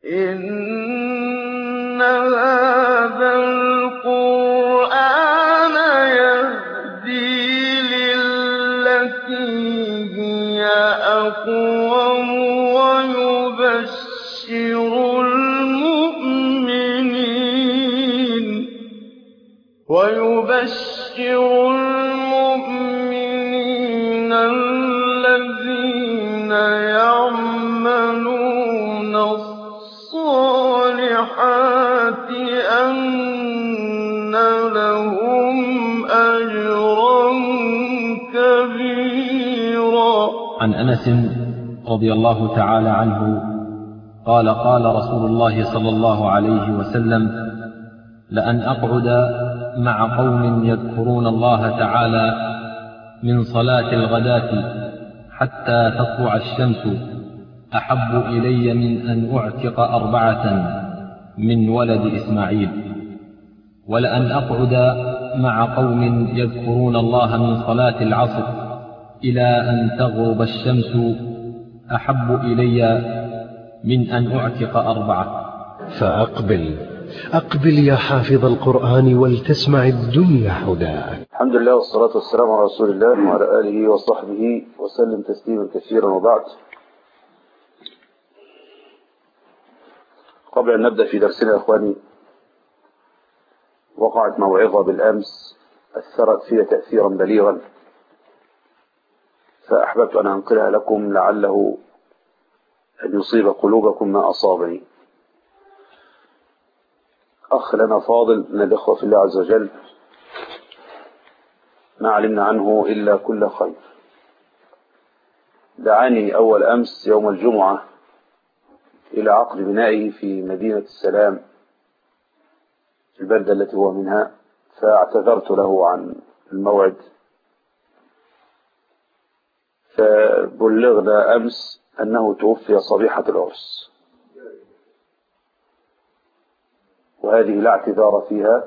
إِنَّ هَٰذَا الْقُرْآنَ يَهْدِي لِلَّتِي هِيَ أَقْوَمُ وَيُبَشِّرُ الْمُؤْمِنِينَ الَّذِينَ يَعْمَلُونَ الصَّالِحَاتِ أَنَّ لَهُمْ أَجْرًا كَبِيرًا عن أنس رضي الله تعالى عنه قال قال رسول الله صلى الله عليه وسلم لأن أقعد مع قوم يذكرون الله تعالى من صلاة الغداة حتى تطلع الشمس أحب إلي من أن أعتق أربعة من ولد إسماعيل ولأن أقعد مع قوم يذكرون الله من صلاة العصر إلى أن تغرب الشمس أحب إلي من أن أعتق أربعة فأقبل أقبل يا حافظ القرآن ولتسمع الدنيا حداك الحمد لله والصلاة والسلام على رسول الله وعلى آله وصحبه وسلم تسليما كثيرا وبعد قبل أن نبدأ في درسنا يا أخواني وقعت موعظة بالأمس أثرت في تأثيرا بليغا فأحببت أن أنقلها لكم لعله أن يصيب قلوبكم ما أصابني أخ لنا فاضل من الإخوة في الله عز وجل ما علمنا عنه إلا كل خير دعاني أول أمس يوم الجمعة إلى عقد بنائه في مدينة السلام البلدة التي هو منها فاعتذرت له عن الموعد فبلغنا أمس أنه توفي صبيحة العرس وهذه لا اعتذار فيها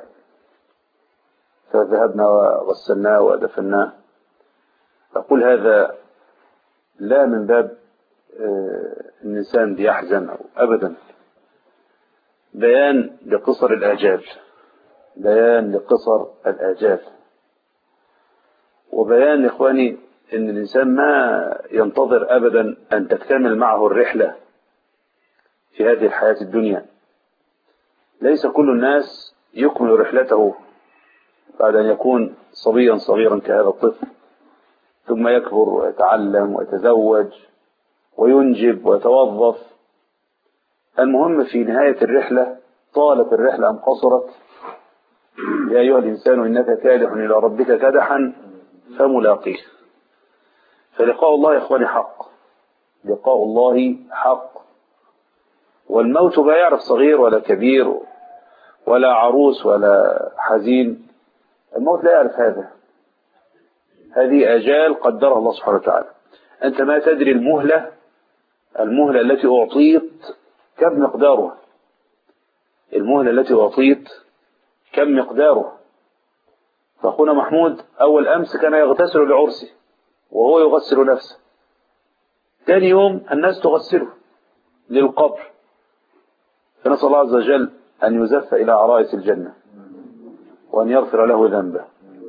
فذهبنا وغسلناه ودفناه أقول هذا لا من باب الإنسان بيحزن أو أبدا بيان لقصر الآجال بيان لقصر الآجال وبيان إخواني أن الإنسان ما ينتظر أبدا أن تكتمل معه الرحلة في هذه الحياة الدنيا ليس كل الناس يكمل رحلته بعد أن يكون صبيا صغيرا كهذا الطفل ثم يكبر ويتعلم ويتزوج وينجب ويتوظف المهم في نهاية الرحلة طالت الرحلة أم قصرت يا أيها الإنسان إنك كادح إلى ربك كدحا فملاقيه فلقاء الله يا إخواني حق لقاء الله حق والموت لا يعرف صغير ولا كبير ولا عروس ولا حزين الموت لا يعرف هذا هذه أجال قدرها الله سبحانه وتعالى أنت ما تدري المهلة المهلة التي أعطيت كم مقدارها المهلة التي أعطيت كم مقدارها فأخونا محمود أول أمس كان يغتسل لعرسه وهو يغسل نفسه ثاني يوم الناس تغسله للقبر فنسأل الله عز وجل أن يزف إلى عرائس الجنة وأن يغفر له ذنبه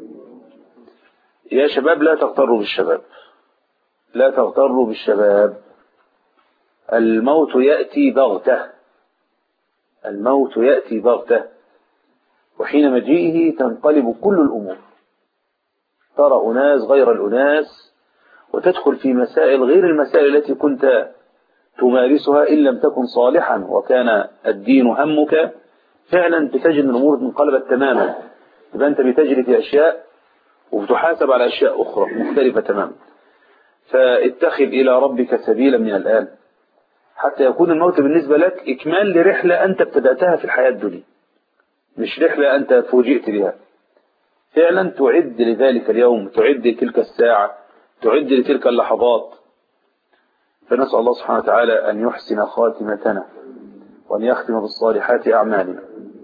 يا شباب لا تغتروا بالشباب لا تغتروا بالشباب الموت يأتي بغتة الموت يأتي بغتة وحين مجيئه تنقلب كل الأمور ترى أناس غير الأناس وتدخل في مسائل غير المسائل التي كنت تمارسها إن لم تكن صالحا وكان الدين همك فعلا بتجد ان الأمور انقلبت تماما يبقى أنت بتجري في أشياء وبتحاسب على أشياء أخرى مختلفة تماما فاتخذ إلى ربك سبيلا من الآن حتى يكون الموت بالنسبة لك إكمال لرحلة أنت ابتدأتها في الحياة الدنيا مش رحلة أنت فوجئت بها فعلا تعد لذلك اليوم تعد لتلك الساعة تعد لتلك اللحظات فنسأل الله سبحانه وتعالى أن يحسن خاتمتنا وأن يختم بالصالحات أعمالنا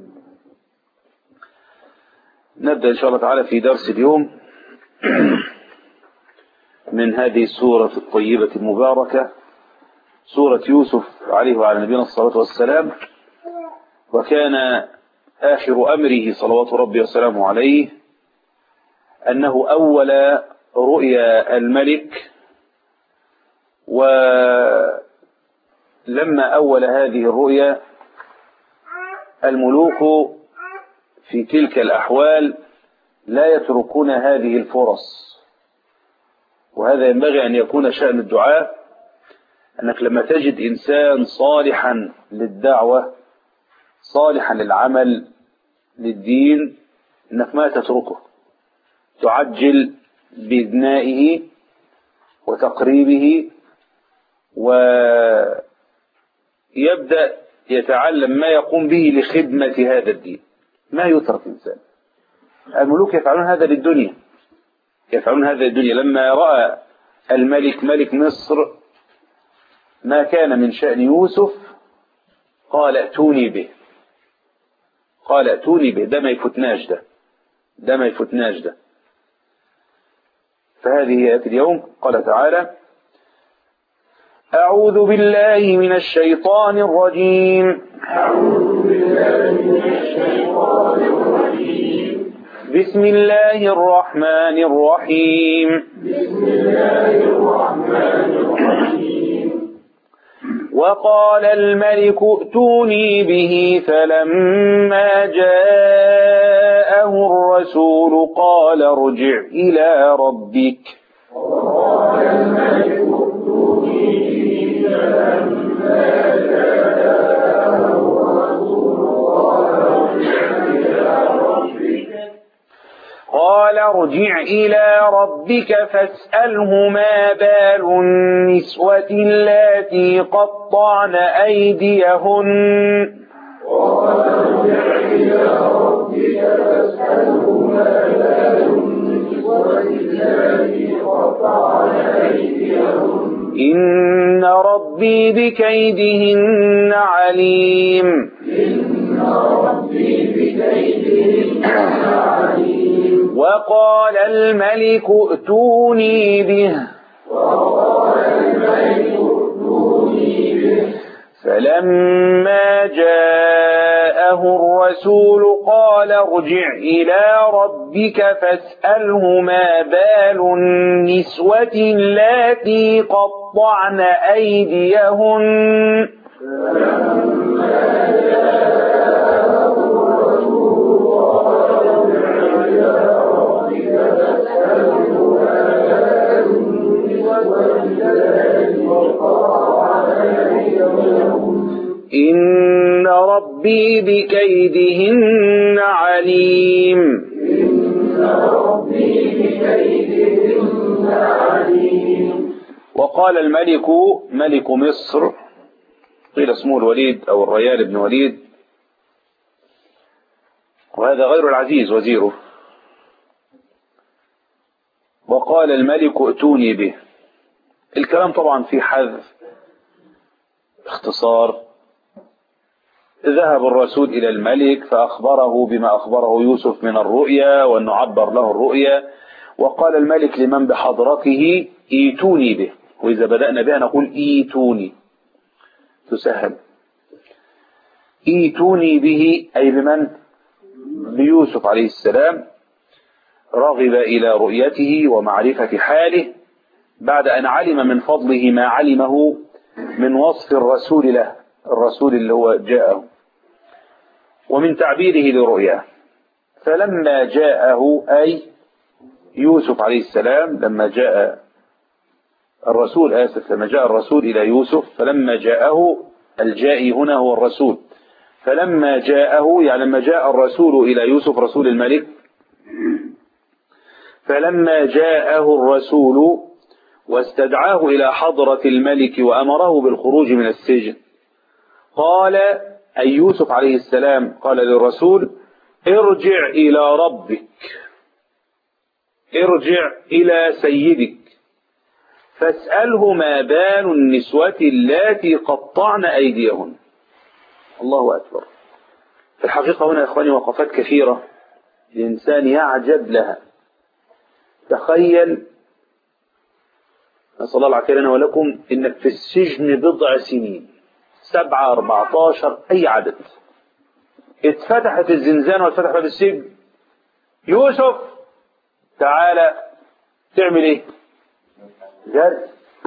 نبدأ إن شاء الله تعالى في درس اليوم من هذه السورة الطيبة المباركة سورة يوسف عليه وعلى نبينا الصلاة والسلام وكان آخر أمره صلوات ربي وسلامه عليه أنه أول رؤيا الملك ولما أول هذه الرؤيا الملوك في تلك الأحوال لا يتركون هذه الفرص وهذا ينبغي أن يكون شأن الدعاء أنك لما تجد إنسان صالحا للدعوة صالحا للعمل للدين أنك ما تتركه تعجل بإذنائه وتقريبه ويبدأ يتعلم ما يقوم به لخدمة هذا الدين ما يترك إنسان الملوك يفعلون هذا للدنيا يفعلون هذا للدنيا لما رأى الملك ملك مصر ما كان من شأن يوسف قال ائتوني به قال ائتوني به ده ما يفتناش ده ده ما يفتناش ده فهذه هي اليوم قال تعالى أعوذ بالله من الشيطان الرجيم أعوذ بالله من الشيطان الرجيم بسم الله الرحمن الرحيم بسم الله الرحمن الرحيم وقال الملك ائتوني به فلما جاءه الرسول قال ارجع إلى ربك وقال الملك ائتوني به فلما جاءه الرسول قال ارجع إلى ربك قال ارجع إلى ربك فاسأله ما بال النسوة اللاتي قطعن أيديهن قال ارجع إلى ربك فاسأله ما بال النسوة التي قطعن أيديهن إن ربي بكيدهن عليم إن ربي بكيدهن عليم وقال الملك ائتوني به وقال الملك ائتوني به فلما جاءه الرسول قال ارجع إلى ربك فاسأله ما بال النسوة اللاتي قطعن أيديهن إن ربي بكيدهن عليم وقال الملك ملك مصر قيل اسمه الوليد أو الريال بن وليد وهذا غير العزيز وزيره وقال الملك ائتوني به الكلام طبعا في حذف اختصار ذهب الرسول إلى الملك فأخبره بما أخبره يوسف من الرؤيا وأنه عبر له الرؤيا وقال الملك لمن بحضرته ايتوني به وإذا بدأنا بها نقول ايتوني تسهل ايتوني به أي بمن بيوسف عليه السلام رغب إلى رؤيته ومعرفة حاله بعد أن علم من فضله ما علمه من وصف الرسول له الرسول اللي هو جاءه ومن تعبيره لرؤياه فلما جاءه أي يوسف عليه السلام لما جاء الرسول آسف لما جاء الرسول إلى يوسف فلما جاءه الجائي هنا هو الرسول فلما جاءه يعني لما جاء الرسول إلى يوسف رسول الملك فلما جاءه الرسول واستدعاه إلى حضرة الملك وأمره بالخروج من السجن قال أي يوسف عليه السلام قال للرسول ارجع إلى ربك ارجع إلى سيدك فاسأله ما بال النسوة اللاتي قطعن أيديهن الله أكبر في الحقيقة هنا يا إخواني وقفات كثيرة الإنسان يعجب لها تخيل نسأل الله العافية لنا ولكم إنك في السجن بضع سنين سبعة أربعتاشر أي عدد اتفتحت الزنزانة واتفتح باب السجن يوسف تعالى تعمل ايه جري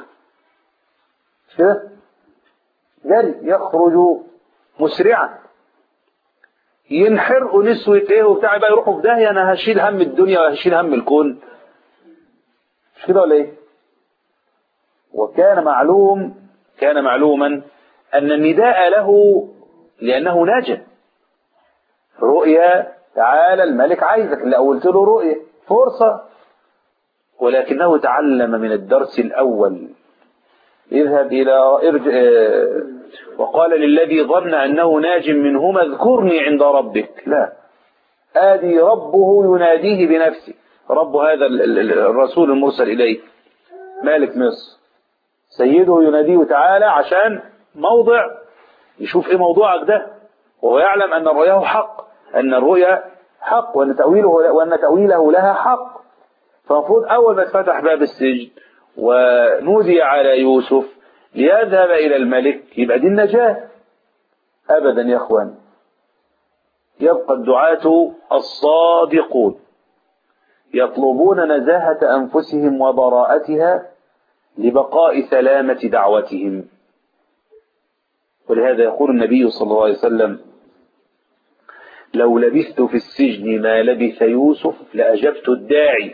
مش كده جري يخرج مسرعا ينحرقوا نسوة ايه وبتاع بقى يروحوا في داهية انا هشيل هم الدنيا وهشيل هم الكون مش كده ولا ايه وكان معلوم كان معلوما ان النداء له لانه نجا رؤيا تعالى الملك عايزك اللي قلت له رؤيا فرصة ولكنه تعلم من الدرس الأول اذهب إلى ارجع وقال للذي ظن أنه ناج منهما اذكرني عند ربك لا آدي ربه يناديه بنفسه رب هذا الرسول المرسل إليه مالك مصر سيده يناديه تعالى عشان موضع يشوف ايه موضوعك ده وهو يعلم أن رؤياه حق أن الرؤيا حق وأن تأويله وأن تأويله لها حق فالمفروض أول ما اتفتح باب السجن ونودي على يوسف ليذهب إلى الملك يبقى دي النجاة أبدا يا أخوان يبقى الدعاة الصادقون يطلبون نزاهة أنفسهم وبراءتها لبقاء سلامة دعوتهم ولهذا يقول النبي صلى الله عليه وسلم لو لبثت في السجن ما لبث يوسف لأجبت الداعي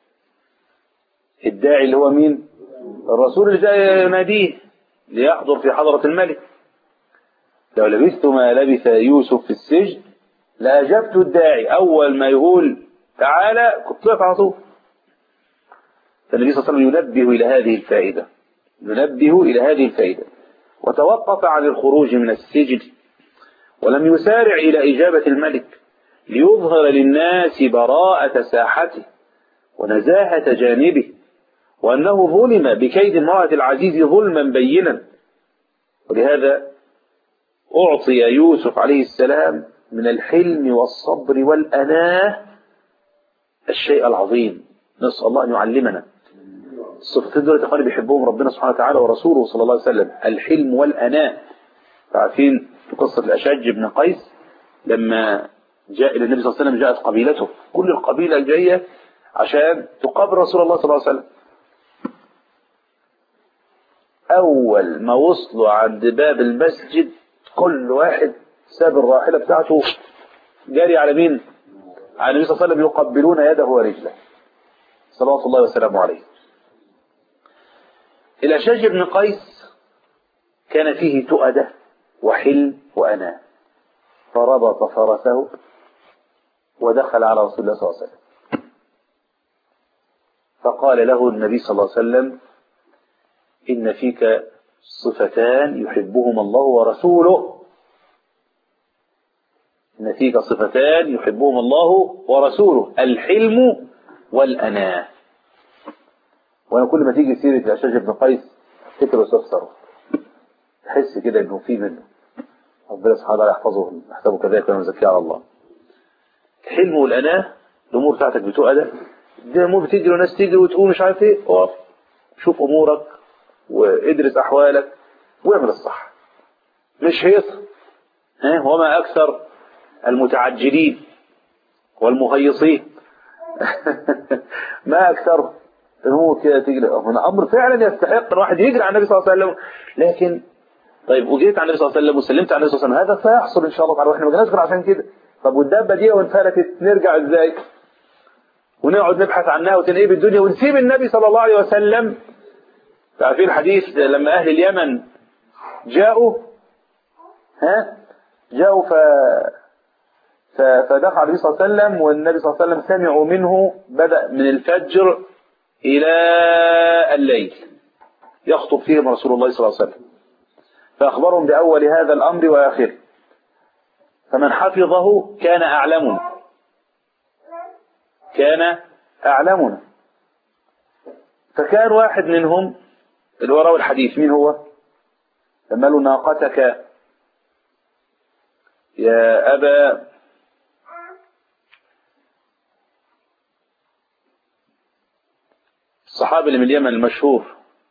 الداعي اللي هو مين الرسول اللي جاي يناديه ليحضر في حضرة الملك لو لبثت ما لبث يوسف في السجن لأجبت الداعي أول ما يقول تعالى كنت طلعت على طول فالنبي صلى الله عليه وسلم ينبه إلى هذه الفائدة ينبه إلى هذه الفائدة وتوقف عن الخروج من السجن ولم يسارع إلى إجابة الملك ليظهر للناس براءة ساحته ونزاهة جانبه وأنه ظلم بكيد امرأة العزيز ظلما بينا ولهذا أعطي يوسف عليه السلام من الحلم والصبر والأناه الشيء العظيم نسأل الله أن يعلمنا الصفتين دول اخواني بيحبهم ربنا سبحانه وتعالى ورسوله صلى الله عليه وسلم الحلم والأناه عارفين في قصة الأشج بن قيس لما جاء إلى النبي صلى الله عليه وسلم جاءت قبيلته كل القبيلة جاية عشان تقابل رسول الله صلى الله عليه وسلم أول ما وصلوا عند باب المسجد كل واحد ساب الراحلة بتاعته جاري على مين؟ على النبي صلى الله عليه وسلم يقبلون يده ورجله صلوات الله وسلامه عليه الأشج بن قيس كان فيه تؤدة وحلم وأناه فربط فرسه ودخل على رسول الله صلى الله عليه وسلم فقال له النبي صلى الله عليه وسلم إن فيك صفتان يحبهما الله ورسوله إن فيك صفتان يحبهما الله ورسوله الحلم والأناة وأنا كل ما تيجي سيرة الأشج بن قيس افتكر استفسره تحس كده إنه في منه ربنا سبحانه وتعالى يحفظه يحسبه كذلك ويزكيه على الله الحلم والأناة الأمور بتاعتك بتقعد ده مو بتجري وناس تجري وتقول مش عارف ايه اقف شوف امورك وادرس احوالك واعمل الصح مش هيص ها وما اكثر المتعجلين والمهيصين ما اكثر الامور كده تجري هنا امر فعلا يستحق ان الواحد يجري على النبي صلى الله عليه وسلم لكن طيب وجيت على النبي صلى الله عليه وسلم وسلمت على النبي صلى الله عليه وسلم هذا سيحصل ان شاء الله تعالى واحنا ما جيناش غير عشان كده طب والدابه دي وانفلتت نرجع ازاي ونقعد نبحث عنها وتنقيب الدنيا ونسيب النبي صلى الله عليه وسلم تعرفين الحديث لما أهل اليمن جاءوا ها جاءوا ف... ف... فدخل النبي صلى الله عليه وسلم والنبي صلى الله عليه وسلم سمعوا منه بدأ من الفجر إلى الليل يخطب فيهم رسول الله صلى الله عليه وسلم فأخبرهم بأول هذا الأمر وآخره فمن حفظه كان أعلمنا كان أعلمنا فكان واحد منهم اللي وراه الحديث مين هو لما له ناقتك يا أبا الصحابي اللي من اليمن المشهور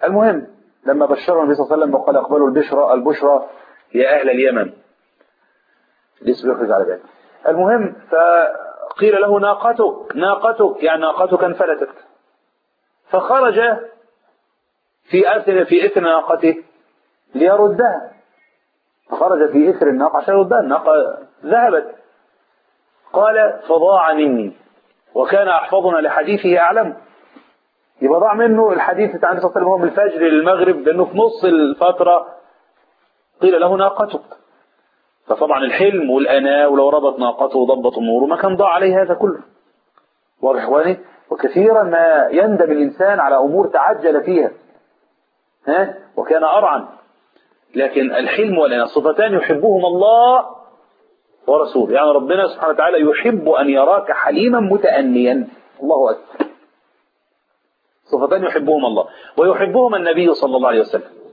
المهم لما بشرهم النبي صلى الله عليه وسلم وقال اقبلوا البشرى البشرى يا اهل اليمن لسه بيخرج على بالي المهم فقيل له ناقتك ناقتك يعني ناقتك انفلتت فخرج في اثر في اثر ناقته ليردها فخرج في اثر الناقه عشان يردها الناقه ذهبت قال فضاع مني وكان احفظنا لحديثه اعلمه يبقى ضاع منه الحديث بتاع النبي صلى الله عليه وسلم هو من الفجر للمغرب لانه في نص الفتره قيل له ناقتك فطبعا الحلم والأناء ولو ربط ناقته وضبط أموره ما كان ضاع عليه هذا كله واضح إخواني وكثيرا ما يندم الإنسان على أمور تعجل فيها ها وكان أرعا لكن الحلم والأناء صفتان يحبهما الله ورسوله يعني ربنا سبحانه وتعالى يحب أن يراك حليما متأنيا الله أكبر صفتان يحبهما الله ويحبهما النبي صلى الله عليه وسلم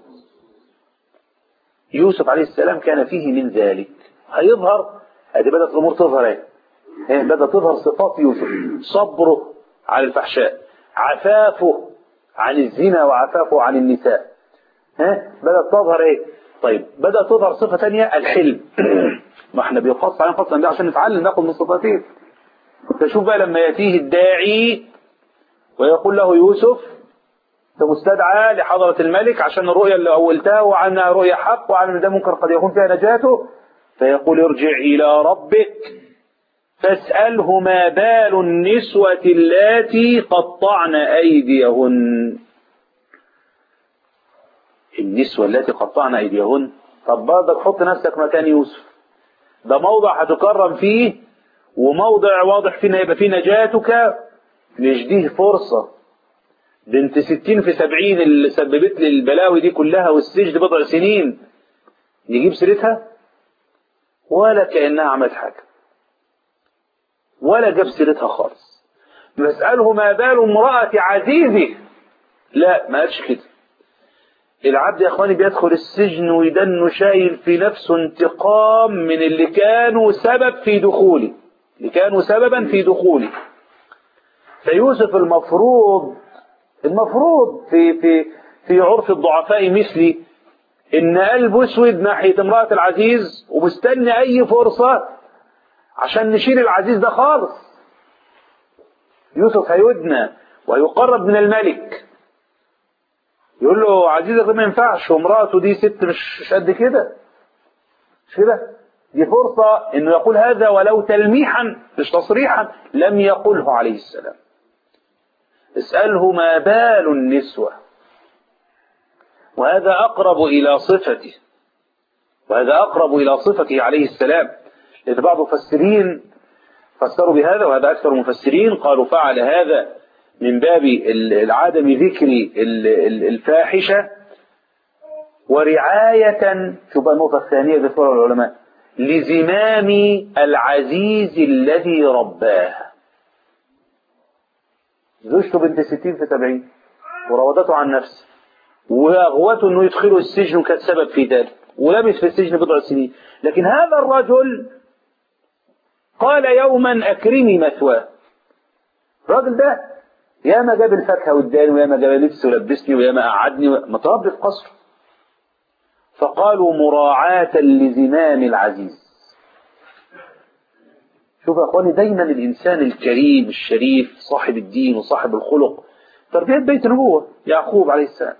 يوسف عليه السلام كان فيه من ذلك هيظهر ادي بدأت الأمور تظهر ايه إيه؟ بدأت تظهر صفات يوسف صبره على الفحشاء عفافه عن الزنا وعفافه عن النساء ها بدأت تظهر ايه طيب بدأت تظهر صفة ثانية الحلم ما احنا بيقص علينا قصة عشان نتعلم ناخد من صفاتين فشوف بقى لما يأتيه الداعي ويقول له يوسف انت مستدعى لحضرة الملك عشان الرؤيا اللي أولتها وعنها رؤيا حق وعن ان ده ممكن قد يكون فيها نجاته فيقول ارجع إلى ربك فاسأله ما بال النسوة اللاتي قطعن أيديهن النسوة التي قطعن أيديهن طب برضك حط نفسك مكان يوسف ده موضع هتكرم فيه وموضع واضح فيه يبقى فيه نجاتك مش دي فرصة بنت ستين في سبعين اللي سببت لي البلاوي دي كلها والسجن بضع سنين نجيب سيرتها ولا كأنها عملت حاجة ولا جاب سيرتها خالص نسأله ما بال امرأة عزيزه لا ما قالش كده العبد يا اخواني بيدخل السجن ويدن شايل في نفسه انتقام من اللي كانوا سبب في دخوله اللي كانوا سببا في دخوله فيوسف المفروض المفروض في في في عرف الضعفاء مثلي ان قلبه اسود ناحيه امراه العزيز ومستني اي فرصه عشان نشيل العزيز ده خالص يوسف هيدنى ويقرب من الملك يقول له عزيزك ده ما ينفعش ومراته دي ست مش مش قد كده مش كده دي فرصة انه يقول هذا ولو تلميحا مش تصريحا لم يقله عليه السلام اسأله ما بال النسوة وهذا أقرب إلى صفته وهذا أقرب إلى صفته عليه السلام لأن بعض المفسرين فسروا بهذا وهذا أكثر المفسرين قالوا فعل هذا من باب العدم ذكر الفاحشة ورعاية شوف بقى النقطة الثانية ذكرها العلماء لزمام العزيز الذي رباه زوجته بنت ستين في سبعين وراودته عن نفسه وأغوته أنه يدخله السجن وكان سبب في ذلك ولبس في السجن بضع سنين لكن هذا الرجل قال يوما أكرمي مثواه الراجل ده ياما جاب الفاكهة قدامي وياما جاب لبس ولبسني وياما قعدني متربي في قصر فقالوا مراعاة لزمام العزيز شوف يا اخواني دايما الانسان الكريم الشريف صاحب الدين وصاحب الخلق تربية بيت نبوة يعقوب عليه السلام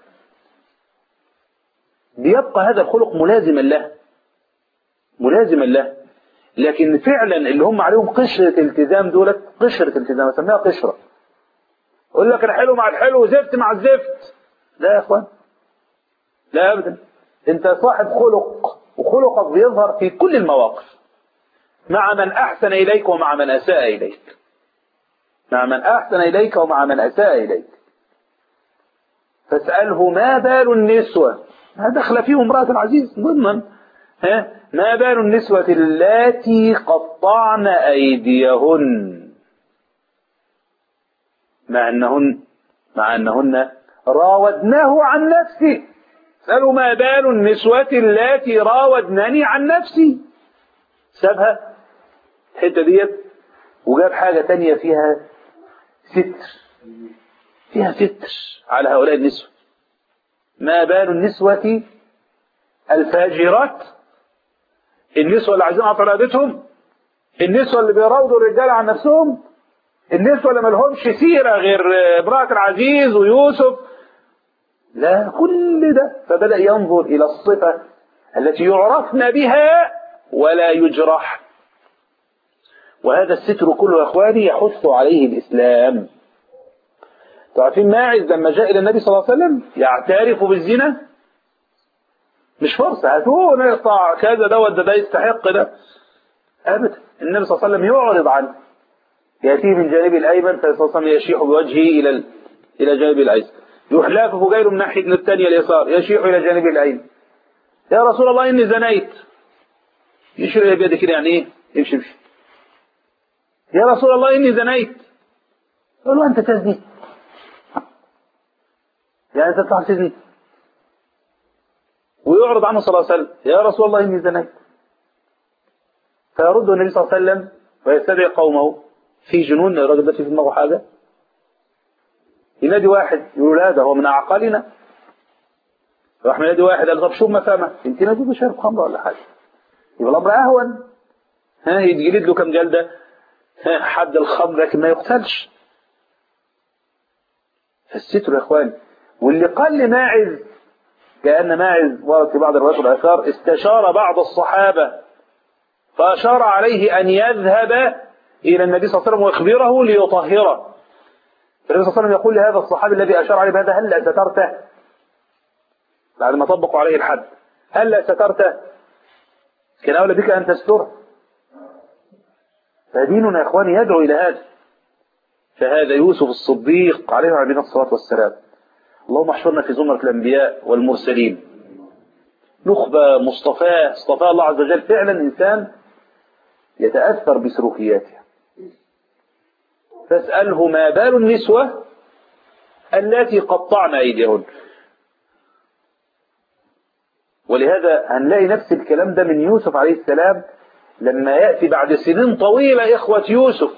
بيبقى هذا الخلق ملازما له ملازما له لكن فعلا اللي هم عليهم قشرة التزام دولت قشرة التزام اسميها قشرة يقول لك الحلو مع الحلو وزفت مع الزفت لا يا اخوان لا ابدا انت صاحب خلق وخلقك بيظهر في كل المواقف مع من احسن اليك ومع من اساء اليك مع من احسن اليك ومع من اساء اليك فاساله ما بال النسوه ما دخل فيهم امراه العزيز ضمنا ها ما بال النسوه اللاتي قطعن ايديهن مع أنهن مع أنهن راودناه عن نفسه سألوا ما بال النسوة اللاتي راودنني عن نفسي سابها الحتة ديت وجاب حاجة تانية فيها ستر فيها ستر على هؤلاء النسوة ما بال النسوة الفاجرات النسوة اللي عايزين قطع رقبتهم النسوة اللي بيراودوا الرجال عن نفسهم النسوة اللي ملهمش سيرة غير امرأة العزيز ويوسف لا كل ده فبدأ ينظر إلى الصفة التي يعرفن بها ولا يجرح وهذا الستر كله يا اخواني يحث عليه الاسلام تعرفين ماعز لما جاء الى النبي صلى الله عليه وسلم يعترف بالزنا مش فرصة هاتوه نقطع كذا دوت ده ده يستحق ده ابدا النبي صلى الله عليه وسلم يعرض عنه ياتيه من جانب الايمن فصلى الله عليه وسلم يشيح بوجهه الى ال... الى جانب الايسر يحلافه جاي له من ناحيه الثانيه اليسار يشيح الى جانب الايمن يا رسول الله اني زنيت يشير الى بيده كده يعني ايه امشي امشي يا رسول الله إني زنيت يقول له أنت تزني يعني أنت تطلع تزني ويعرض عنه صلى الله عليه وسلم يا رسول الله إني زنيت فيرد النبي صلى الله عليه وسلم ويستدعي قومه في جنون الراجل ده في دماغه حاجة ينادي واحد يقول لا ده هو من أعقالنا راح ينادي واحد قال طب شو ما فهمه انت نادي بشرب خمر ولا حاجة يبقى الأمر أهون ها يتجلد له كم جلدة حد الخمر لكن ما يقتلش فالستر يا اخوان واللي قال لماعز كأن ماعز ورد في بعض الروايات والآثار استشار بعض الصحابة فأشار عليه أن يذهب إلى النبي صلى الله عليه وسلم ويخبره ليطهره النبي صلى الله عليه وسلم يقول لهذا الصحابي الذي أشار عليه بهذا هل سترته بعد ما طبقوا عليه الحد هل سترته كان أولى بك أن تستره فديننا يا إخواني يدعو إلى هذا فهذا يوسف الصديق عليه وعلى الصلاة والسلام اللهم احشرنا في زمرة الأنبياء والمرسلين نخبة مصطفاه اصطفاه الله عز وجل فعلا إنسان يتأثر بسلوكياته فاسأله ما بال النسوة التي قطعن أيديهن ولهذا هنلاقي نفس الكلام ده من يوسف عليه السلام لما يأتي بعد سنين طويلة إخوة يوسف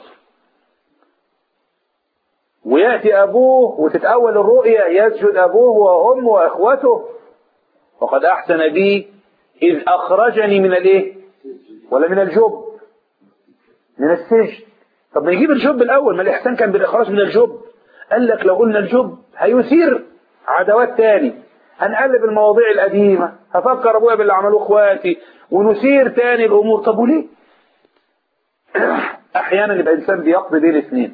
ويأتي أبوه وتتأول الرؤيا يسجد أبوه وأمه وإخوته وقد أحسن بي إذ أخرجني من الإيه ولا من الجب من السجن طب ما نجيب الجب الأول ما الإحسان كان بالإخراج من الجب قال لك لو قلنا الجب هيثير عدوات تاني هنقلب المواضيع القديمة هفكر أبويا باللي عملوه إخواتي ونثير تاني الأمور طب وليه أحيانا يبقى الإنسان بيقضي بين الاثنين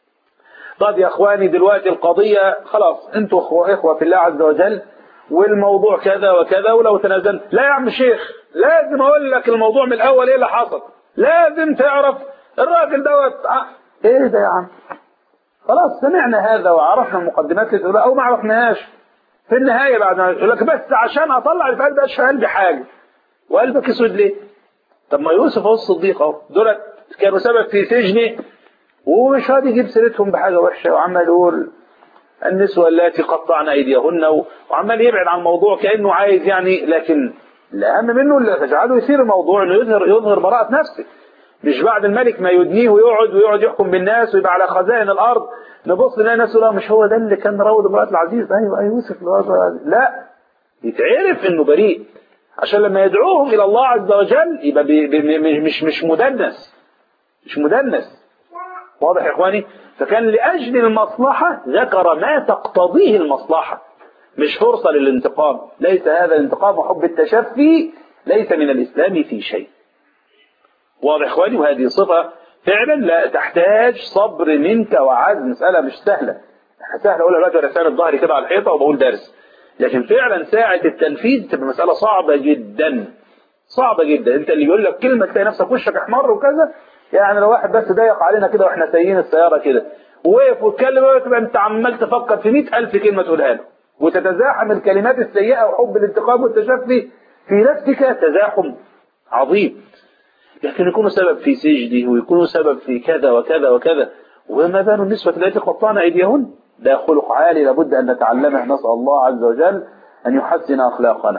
طب يا إخواني دلوقتي القضية خلاص أنتوا إخوة, إخوة في الله عز وجل والموضوع كذا وكذا ولو تنازلت لا يا عم الشيخ لازم أقول لك الموضوع من الأول إيه اللي حصل لازم تعرف الراجل دوت إيه ده يا عم خلاص سمعنا هذا وعرفنا المقدمات اللي تقولها أو ما عرفناهاش في النهاية بعد ما يقول لك بس عشان أطلع اللي في قلبي أشفى قلبي حاجة وقلبك اسود ليه؟ طب ما يوسف هو الصديق اهو دول كانوا سبب في سجنه ومش راضي يجيب سيرتهم بحاجه وحشه وعمال يقول النسوة التي قطعن أيديهن وعمال يبعد عن الموضوع كأنه عايز يعني لكن الأهم منه اللي تجعله يثير الموضوع إنه يظهر يظهر براءة نفسه مش بعد الملك ما يدنيه ويقعد ويقعد يحكم بالناس ويبقى على خزائن الأرض نبص نلاقي ناس لا مش هو ده اللي كان راود امرأة العزيز أيوه أيوه يوسف لا يتعرف إنه بريء عشان لما يدعوهم إلى الله عز وجل يبقى بي بي مش مش مدنس مش مدنس واضح يا إخواني فكان لأجل المصلحة ذكر ما تقتضيه المصلحة مش فرصة للانتقام ليس هذا الانتقام وحب التشفي ليس من الإسلام في شيء واضح يا إخواني وهذه صفة فعلا لا تحتاج صبر منك وعزم مسألة مش سهلة سهلة أقولها دلوقتي وأنا ساند ظهري كده على الحيطة وبقول درس لكن فعلا ساعة التنفيذ تبقى مسألة صعبة جدا صعبة جدا انت اللي يقول لك كلمة تلاقي نفسك وشك احمر وكذا يعني لو واحد بس ضايق علينا كده واحنا سايقين السيارة كده ووقف واتكلم تبقى انت عمال تفكر في مئة ألف كلمة تقولها له وتتزاحم الكلمات السيئة وحب الانتقام والتشفي في نفسك تزاحم عظيم لكن يكونوا سبب في سجده ويكونوا سبب في كذا وكذا وكذا وما بال النسوة التي قطعن أيديهن ده خلق عالي لابد أن نتعلمه نسأل الله عز وجل أن يحسن أخلاقنا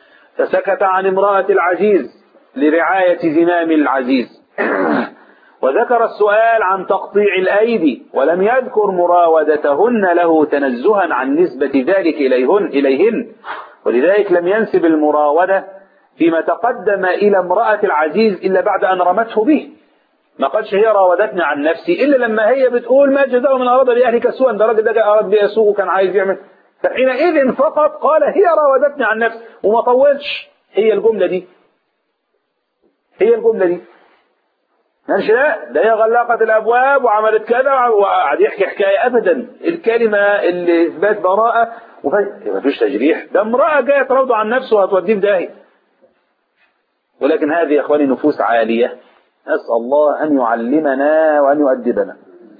فسكت عن امرأة العزيز لرعاية زمام العزيز وذكر السؤال عن تقطيع الأيدي ولم يذكر مراودتهن له تنزها عن نسبة ذلك إليهن, إليهن ولذلك لم ينسب المراودة فيما تقدم إلى امرأة العزيز إلا بعد أن رمته به ما قالش هي راودتني عن نفسي إلا لما هي بتقول ما جزاء من أراد بأهلك سوءا ده الراجل ده أراد بها سوء وكان عايز يعمل فحينئذ فقط قال هي راودتني عن نفسي وما طولش هي الجملة دي هي الجملة دي ماشي لا ده هي غلقت الابواب وعملت كذا وقعد يحكي حكايه ابدا الكلمه اللي اثبات براءه ما فيش تجريح ده امراه جايه تراود عن نفسه وهتوديه في داهيه ولكن هذه يا اخواني نفوس عاليه نسال الله ان يعلمنا وان يؤدبنا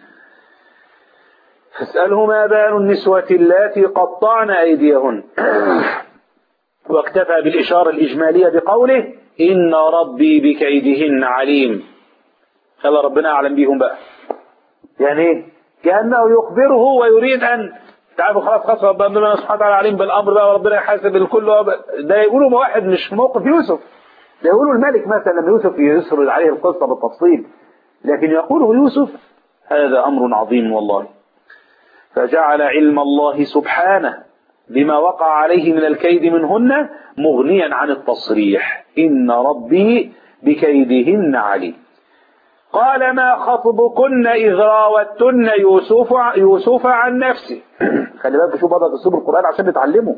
فاساله ما بال النسوه اللاتي قطعن ايديهن واكتفى بالاشاره الاجماليه بقوله ان ربي بكيدهن عليم خلى ربنا أعلم بيهم بقى يعني ايه كأنه يخبره ويريد أن تعالوا خلاص خلاص ربنا سبحانه وتعالى عليم بالأمر بقى وربنا يحاسب الكل ده يقولوا ما واحد مش في موقف يوسف ده يقولوا الملك مثلا لما يوسف يسرد عليه القصة بالتفصيل لكن يقوله يوسف هذا أمر عظيم والله فجعل علم الله سبحانه بما وقع عليه من الكيد منهن مغنيا عن التصريح إن ربي بكيدهن عليم قال ما خطبكن إذ راوتن يوسف يوسف عن نفسه خلي بالك شوف بدأ اسلوب القرآن عشان نتعلمه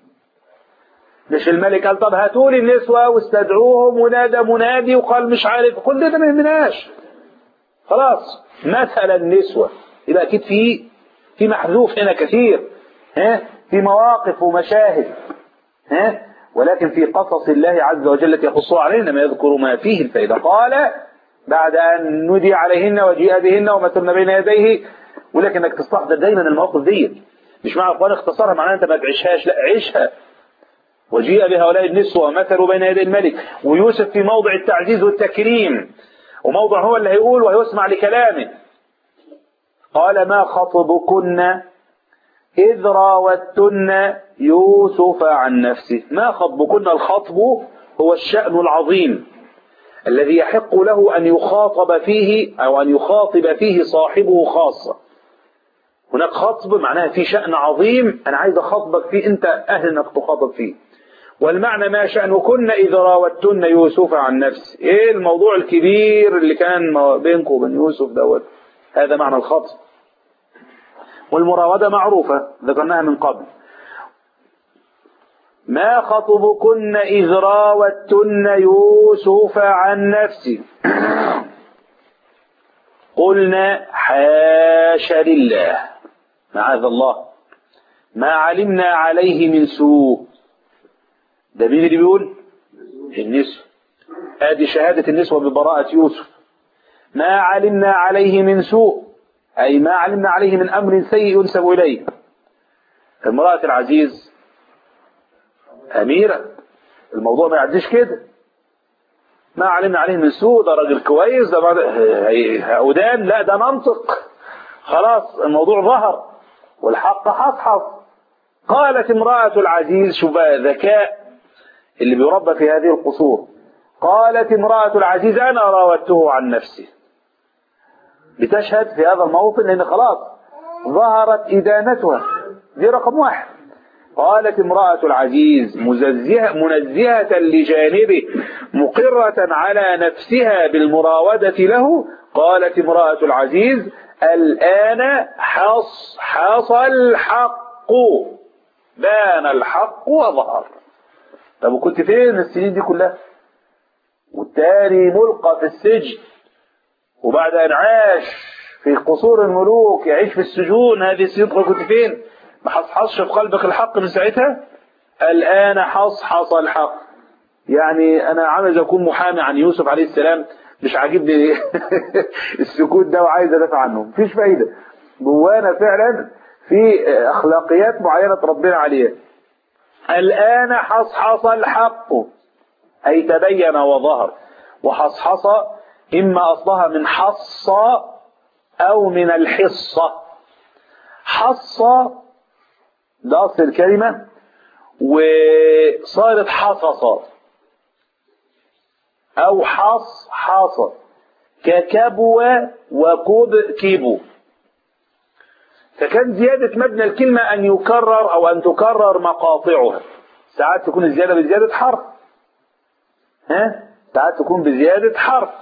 مش الملك قال طب هاتوا لي النسوة واستدعوهم ونادى منادي وقال مش عارف كل ده ما يهمناش خلاص مثل النسوة يبقى أكيد في في محذوف هنا كثير ها في مواقف ومشاهد ها ولكن في قصص الله عز وجل التي يخصها علينا ما يذكر ما فيه الفائدة قال بعد أن ندي عليهن وجيء بهن ومثلنا بين يديه ولكن انك تستحضر دايما المواقف دي مش معنى اخوان اختصارها معناها انت ما تعيشهاش لا عيشها وجيء بهؤلاء النسوة ومثلوا بين يدي الملك ويوسف في موضع التعزيز والتكريم وموضع هو اللي هيقول ويسمع لكلامه قال ما خطبكن إذ راوتن يوسف عن نفسه ما خطبكن الخطب هو الشأن العظيم الذي يحق له أن يخاطب فيه أو أن يخاطب فيه صاحبه خاصة هناك خطب معناها في شأن عظيم أنا عايز أخاطبك فيه أنت أهل أنك تخاطب فيه والمعنى ما شأنكن إذا راوتن يوسف عن نفسه إيه الموضوع الكبير اللي كان بينكم وبين يوسف دوت هذا معنى الخطب والمراودة معروفة ذكرناها من قبل ما خطبكن إذ راوتن يوسف عن نفسه قلنا حاش لله معاذ الله ما علمنا عليه من سوء ده مين اللي بيقول النسوة هذه شهادة النسوة ببراءة يوسف ما علمنا عليه من سوء أي ما علمنا عليه من أمر سيء ينسب إليه امرأة العزيز أميرة الموضوع ما يعديش كده ما علمنا عليه من سوء ده راجل كويس ده بعد هؤدان لا ده منطق خلاص الموضوع ظهر والحق حصحص قالت امرأة العزيز شوف بقى ذكاء اللي بيربى في هذه القصور قالت امرأة العزيز أنا راودته عن نفسي بتشهد في هذا الموطن لأن خلاص ظهرت إدانتها دي رقم واحد قالت امرأة العزيز مززهة منزهة لجانبه مقرة على نفسها بالمراودة له قالت امرأة العزيز الآن حص حصل الحق بان الحق وظهر طب وكنت فين السنين دي كلها والتاني ملقى في السجن وبعد أن عاش في قصور الملوك يعيش في السجون هذه السنين كنت فين ما حصحصش في قلبك الحق من ساعتها الآن حصحص الحق يعني أنا عاوز أكون محامي عن يوسف عليه السلام مش عاجبني السكوت ده وعايز أدافع عنه مفيش فايدة جوانا فعلا في أخلاقيات معينة ربنا عليها الآن حصحص الحق أي تبين وظهر وحصحص إما أصلها من حص أو من الحصة حص ده أصل الكلمة وصارت حصص أو حص حص ككبوة وكب كيبو فكان زيادة مبنى الكلمة أن يكرر أو أن تكرر مقاطعها ساعات تكون الزيادة بزيادة حرف ها ساعات تكون بزيادة حرف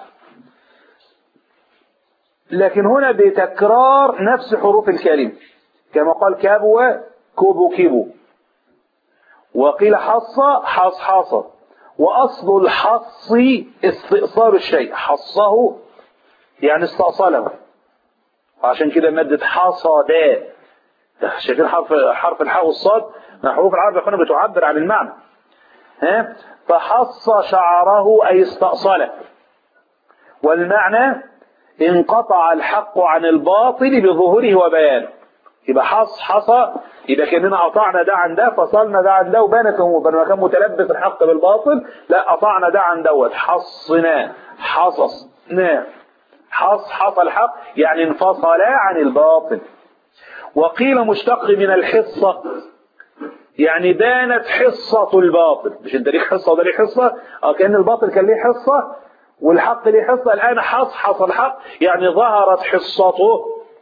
لكن هنا بتكرار نفس حروف الكلمة كما قال كابوة كوبو كيبو وقيل حصة حص حصة وأصل الحص استئصال الشيء حصه يعني استأصله عشان كده مادة حصد شايفين حرف حرف الحاء والصاد من حروف العرب يا اخوانا بتعبر عن المعنى ها فحص شعره أي استأصله والمعنى انقطع الحق عن الباطل بظهوره وبيانه يبقى حص حصى يبقى كأننا قطعنا ده عن ده فصلنا ده عن ده وبانت بدل ما كان متلبس الحق بالباطل لا قطعنا ده عن دوت حصناه حصصناه حص حصى الحق يعني انفصلا عن الباطل وقيل مشتق من الحصة يعني بانت حصة الباطل مش انت ليك حصة وده ليه حصة اه كأن الباطل كان ليه حصة والحق ليه حصة الآن حص حصى الحق يعني ظهرت حصته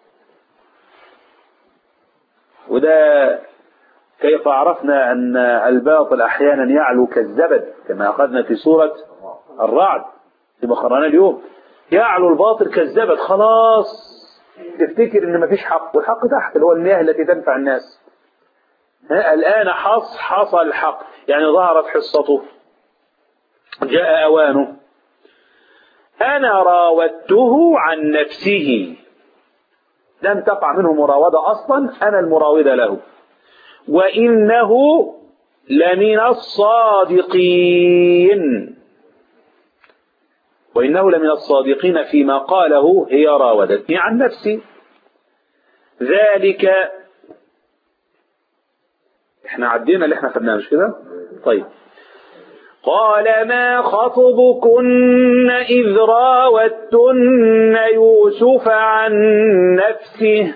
وده كيف عرفنا أن الباطل أحيانا يعلو كالزبد كما أخذنا في سورة الرعد في قرانا اليوم يعلو الباطل كالزبد خلاص تفتكر ان مفيش حق والحق تحت اللي هو المياه التي تنفع الناس ها الآن حص حصى الحق يعني ظهرت حصته جاء أوانه أنا راودته عن نفسه لم تقع منه مراودة أصلا أنا المراودة له وإنه لمن الصادقين وإنه لمن الصادقين فيما قاله هي راودتني عن نفسي ذلك احنا عدينا اللي احنا خدناه مش كده طيب قال ما خطبكن إذ راوتن يوسف عن نفسه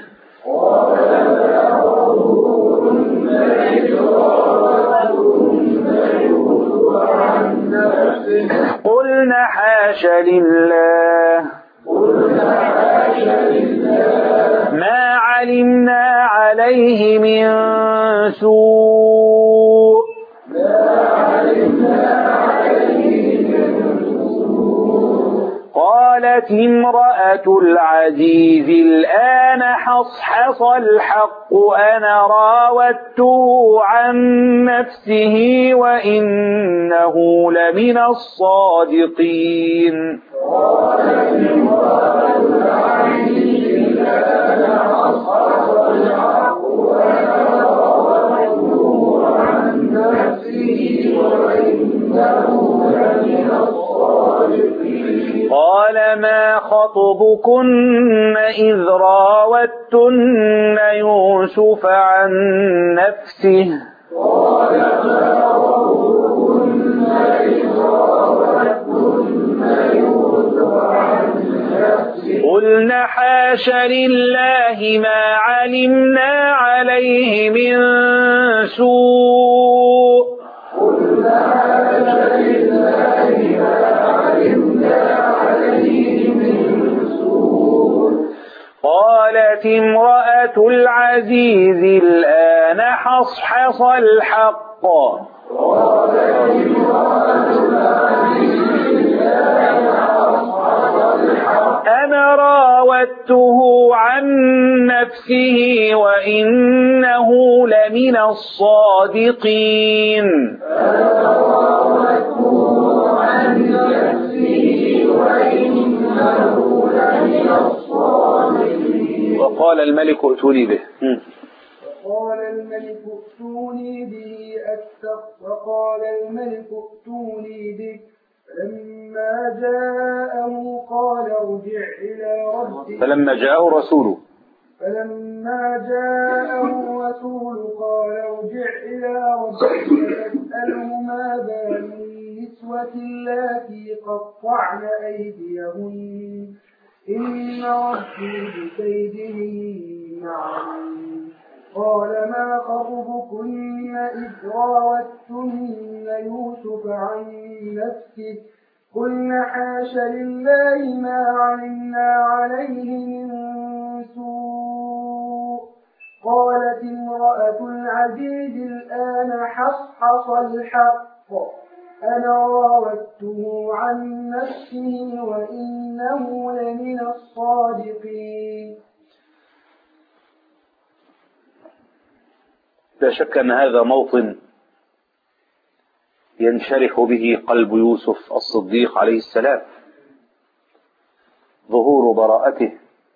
قلنا حاش لله ما علمنا عليه من سوء قالت امرأة العزيز الآن حصحص الحق أنا راودته عن نفسه وإنه لمن الصادقين قال ما خطبكن إذ راوتن يوسف عن نفسه قلنا حاش لله ما علمنا عليه من سوء قالت امرأة العزيز الآن حصحص الحق أنا راودته عن نفسه وإنه لمن الصادقين وقال الملك ائتوني به وقال الملك ائتوني به أستغ وقال الملك ائتوني به فلما جاءه قال ارجع إلى ربك فلما جاءه الرسول فلما جاءه الرسول قال ارجع إلى ربك فاسأله ما بال النسوة اللاتي قطعن أيديهن إن ربي بكيدهن عليم قال ما خطبكن إذ راوتن يوسف عن نفسه قلنا حاش لله ما علمنا عليه من سوء قالت امرأة العزيز الآن حصحص الحق أنا راودته عن نفسه وإنه لمن الصادقين لا شك أن هذا موطن ينشرح به قلب يوسف الصديق عليه السلام ظهور براءته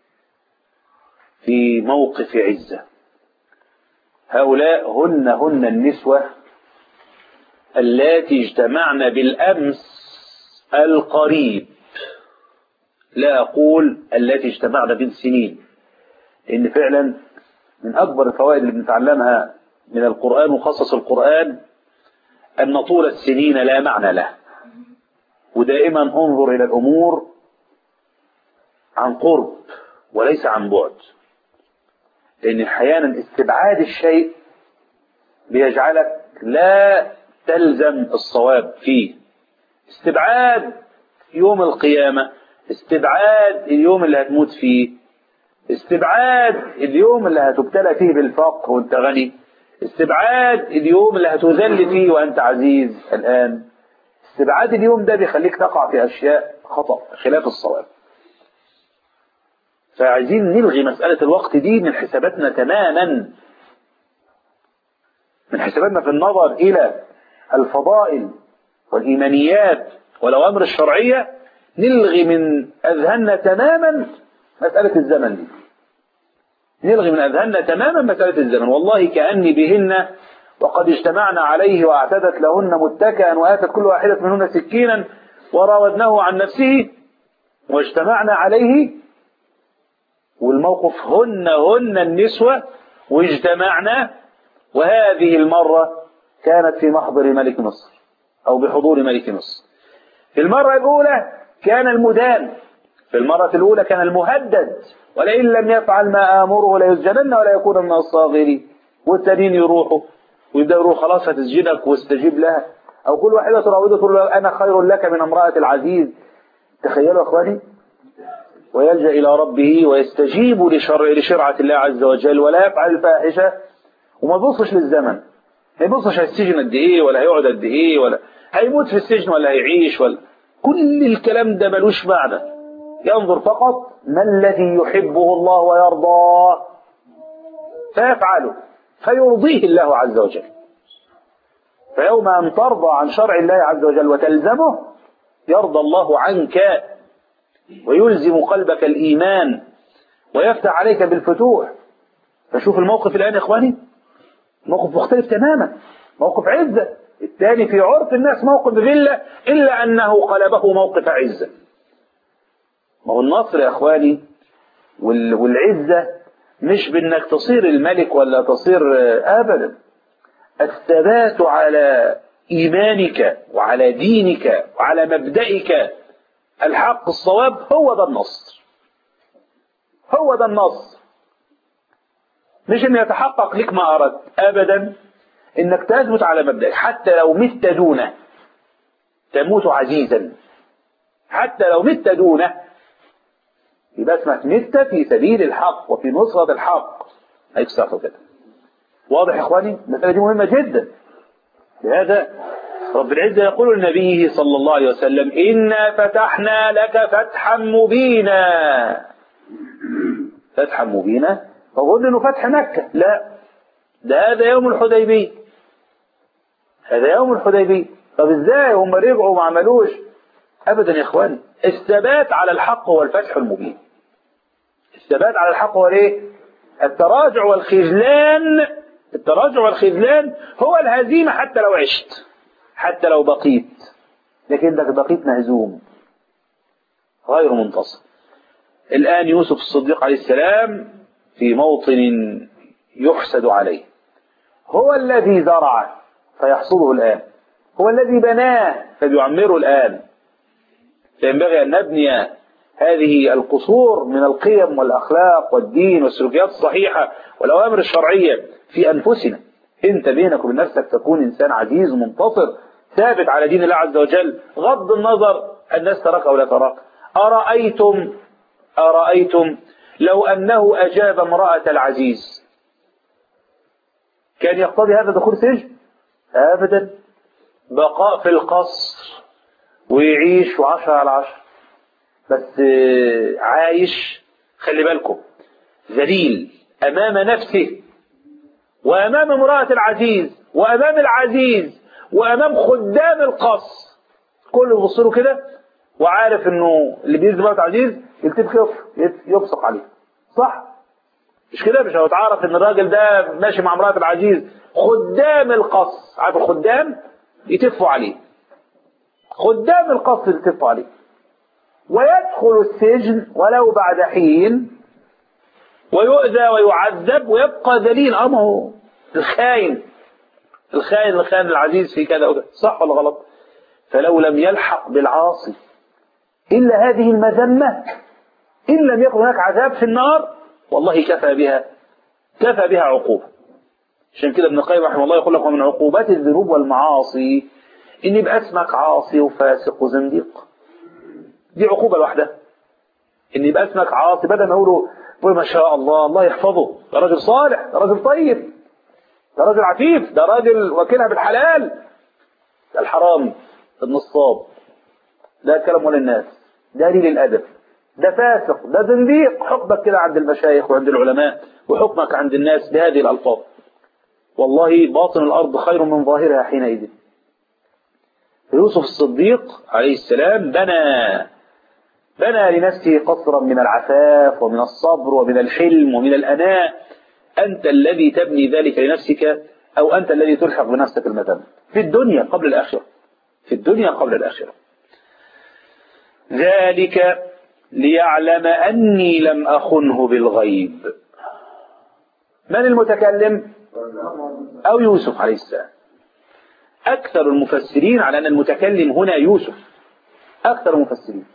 في موقف عزة هؤلاء هن هن النسوة اللاتي اجتمعن بالأمس القريب لا أقول التي اجتمعن بالسنين لأن فعلا من أكبر الفوائد اللي بنتعلمها من القرآن وخصص القرآن أن طول السنين لا معنى له ودائما انظر إلى الأمور عن قرب وليس عن بعد لأن أحيانا استبعاد الشيء بيجعلك لا تلزم الصواب فيه استبعاد يوم القيامة استبعاد اليوم اللي هتموت فيه استبعاد اليوم اللي هتبتلى فيه بالفقر وانت غني استبعاد اليوم اللي هتذل فيه وانت عزيز الآن استبعاد اليوم ده بيخليك تقع في أشياء خطأ خلاف الصواب فعايزين نلغي مسألة الوقت دي من حساباتنا تماما من حساباتنا في النظر إلى الفضائل والإيمانيات والأوامر الشرعية نلغي من أذهاننا تماما مسألة الزمن دي نلغي من أذهاننا تماما مسألة الزمن والله كأني بهن وقد اجتمعنا عليه واعتدت لهن متكئا وآتت كل واحدة منهن سكينا وراودناه عن نفسه واجتمعنا عليه والموقف هن هن النسوة واجتمعنا وهذه المرة كانت في محضر ملك مصر أو بحضور ملك مصر في المرة الأولى كان المدان في المرة الأولى كان المهدد ولئن لم يفعل ما آمره ليسجنن ولا يكون من الصاغرين والتانيين يروحوا ويبدأوا يقولوا خلاص هتسجنك واستجيب لها أو كل واحدة تراوده تقول له أنا خير لك من امرأة العزيز تخيلوا يا أخواني ويلجأ إلى ربه ويستجيب لشرع لشرعة الله عز وجل ولا يفعل الفاحشة وما يبصش للزمن ما يبصش هيسجن قد إيه ولا هيقعد قد إيه ولا هيموت في السجن ولا هيعيش ولا كل الكلام ده ملوش معنى ينظر فقط ما الذي يحبه الله ويرضاه فيفعله فيرضيه الله عز وجل فيوم أن ترضى عن شرع الله عز وجل وتلزمه يرضى الله عنك ويلزم قلبك الإيمان ويفتح عليك بالفتوح فشوف الموقف الآن يا إخواني موقف مختلف تماما موقف عزة الثاني في عرف الناس موقف ذلة إلا أنه قلبه موقف عزة ما هو النصر يا إخواني وال- والعزة مش بأنك تصير الملك ولا تصير أبدا الثبات على إيمانك وعلى دينك وعلى مبدئك الحق الصواب هو ده النصر هو ده النصر مش ان يتحقق لك ما اردت ابدا انك تثبت على مبدئك حتى لو مت دونه تموت عزيزا حتى لو مت دونه يبقى اسمك مت في سبيل الحق وفي نصرة الحق هيكسر كده واضح يا اخواني المسألة دي مهمة جدا لهذا رب العزة يقول لنبيه صلى الله عليه وسلم إنا فتحنا لك فتحا مبينا فتحا مبينا فظن انه فتح مكة لا ده هذا يوم الحديبية هذا يوم الحديبية طب ازاي هم رجعوا وما عملوش ابدا يا اخواني الثبات على الحق هو الفتح المبين الثبات على الحق هو ايه التراجع والخذلان التراجع والخذلان هو الهزيمة حتى لو عشت حتى لو بقيت لكنك بقيت مهزوم غير منتصر الآن يوسف الصديق عليه السلام في موطن يحسد عليه هو الذي زرع فيحصده الآن هو الذي بناه فبيعمره الآن فينبغي أن نبني هذه القصور من القيم والأخلاق والدين والسلوكيات الصحيحة والأوامر الشرعية في أنفسنا أنت بينك وبين نفسك تكون إنسان عزيز منتصر ثابت على دين الله عز وجل غض النظر الناس تراك أو لا تراك أرأيتم أرأيتم لو أنه أجاب امرأة العزيز كان يقتضي هذا دخول سجن أبدا بقاء في القصر ويعيش عشرة على عشرة بس آه، عايش خلي بالكم ذليل أمام نفسه وأمام امرأة العزيز وأمام العزيز وأمام خدام القصر كله يبص له كده وعارف انه اللي بينزل امرأة العزيز يلتف يفسق عليه صح مش كده مش هتعرف ان الراجل ده ماشي مع امرأة العزيز خدام القصر عارف الخدام يتفوا عليه خدام القصر يتفوا عليه ويدخل السجن ولو بعد حين ويؤذى ويعذب ويبقى دليل امه الخاين الخاين اللي خان العزيز في كذا وكذا صح ولا غلط فلو لم يلحق بالعاصي إلا هذه المذمة إن لم يكن هناك عذاب في النار والله كفى بها كفى بها عقوبة عشان كده ابن القيم رحمه الله يقول لك ومن عقوبات الذنوب والمعاصي إن يبقى اسمك عاصي وفاسق وزنديق دي عقوبة لوحدها إن يبقى اسمك عاصي بدل ما يقولوا يقول ما شاء الله الله يحفظه ده راجل صالح ده راجل طيب ده راجل عفيف ده راجل وكيلها بالحلال ده الحرامي النصاب ده كلام ولا الناس ده قليل الأدب ده فاسق ده زنديق حكمك كده عند المشايخ وعند العلماء وحكمك عند الناس بهذه الألفاظ والله باطن الأرض خير من ظاهرها حينئذ يوسف الصديق عليه السلام بنى بنى لنفسه قصرا من العفاف ومن الصبر ومن الحلم ومن الأناء أنت الذي تبني ذلك لنفسك أو أنت الذي تلحق بنفسك المذنب في الدنيا قبل الآخرة في الدنيا قبل الآخرة ذلك ليعلم أني لم أخنه بالغيب من المتكلم أو يوسف عليه السلام أكثر المفسرين على أن المتكلم هنا يوسف أكثر المفسرين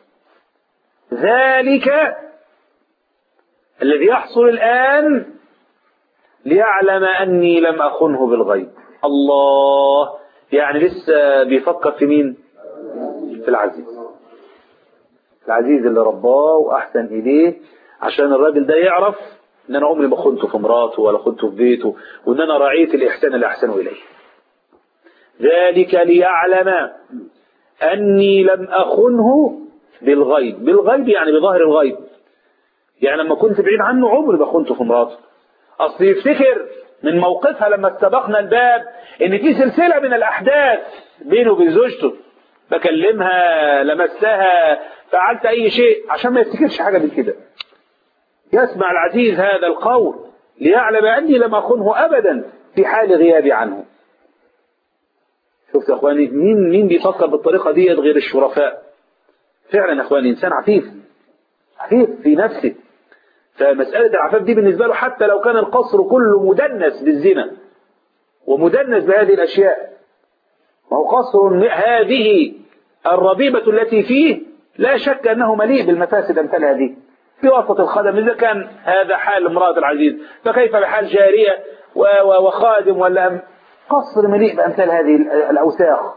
ذلك الذي يحصل الآن ليعلم أني لم أخنه بالغيب الله يعني لسه بيفكر في مين في العزيز العزيز اللي رباه وأحسن إليه عشان الراجل ده يعرف ان انا عمري ما خنته في مراته ولا خنته في بيته وان انا راعيت الاحسان اللي احسنه اليه ذلك ليعلم اني لم اخنه بالغيب بالغيب يعني بظاهر الغيب يعني لما كنت بعيد عنه عمري ما خنته في مراته اصل يفتكر من موقفها لما استبقنا الباب ان في سلسله من الاحداث بينه وبين زوجته بكلمها لمستها فعلت اي شيء عشان ما يفتكرش حاجه من كده يسمع العزيز هذا القول ليعلم أني لم أخنه أبدا في حال غيابي عنه شفت يا أخواني مين مين بيفكر بالطريقة دي غير الشرفاء فعلا يا أخواني إنسان عفيف عفيف في نفسه فمسألة العفاف دي بالنسبة له حتى لو كان القصر كله مدنس بالزنا ومدنس بهذه الأشياء وهو قصر هذه الربيبة التي فيه لا شك أنه مليء بالمفاسد أمثال هذه في وسط الخدم إذا كان هذا حال امرأة العزيز فكيف بحال جارية وخادم ولا قصر مليء بأمثال هذه الأوساخ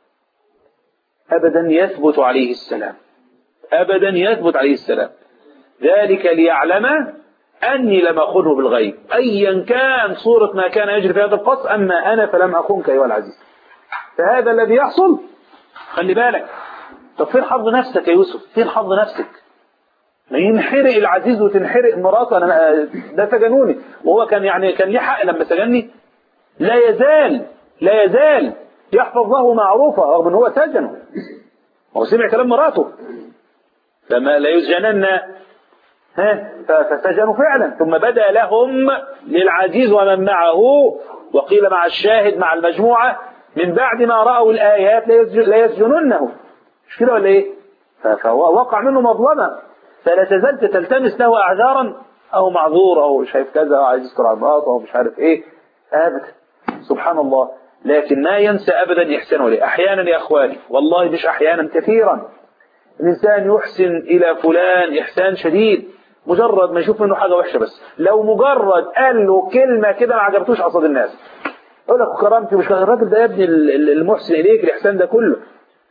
أبدا يثبت عليه السلام أبدا يثبت عليه السلام ذلك ليعلم أني لم أخذه بالغيب أيا كان صورة ما كان يجري في هذا القصر أما أنا فلم أخونك أيها العزيز فهذا الذي يحصل خلي بالك طب فين حظ نفسك يا يوسف فين حظ نفسك ما ينحرق العزيز وتنحرق مراته انا ده سجنوني وهو كان يعني كان ليه حق لما سجنني لا يزال لا يزال يحفظ له معروفه رغم ان هو سجنه هو سمع كلام مراته فما لا يسجنن ها فسجنوا فعلا ثم بدا لهم للعزيز ومن معه وقيل مع الشاهد مع المجموعه من بعد ما راوا الايات لا يسجننه مش كده ولا ايه فهو وقع منه مظلمه فلا تزال تلتمس له اعذارا او معذور او شايف كذا او عايز يستر على مراته او مش عارف ايه ابدا سبحان الله لكن ما ينسى ابدا احسانه ليه احيانا يا اخواني والله مش احيانا كثيرا الانسان يحسن الى فلان احسان شديد مجرد ما يشوف منه حاجه وحشه بس لو مجرد قال له كلمه كده ما عجبتوش قصاد الناس يقول لك كرامتي مش الراجل ده يا ابني المحسن اليك الاحسان ده كله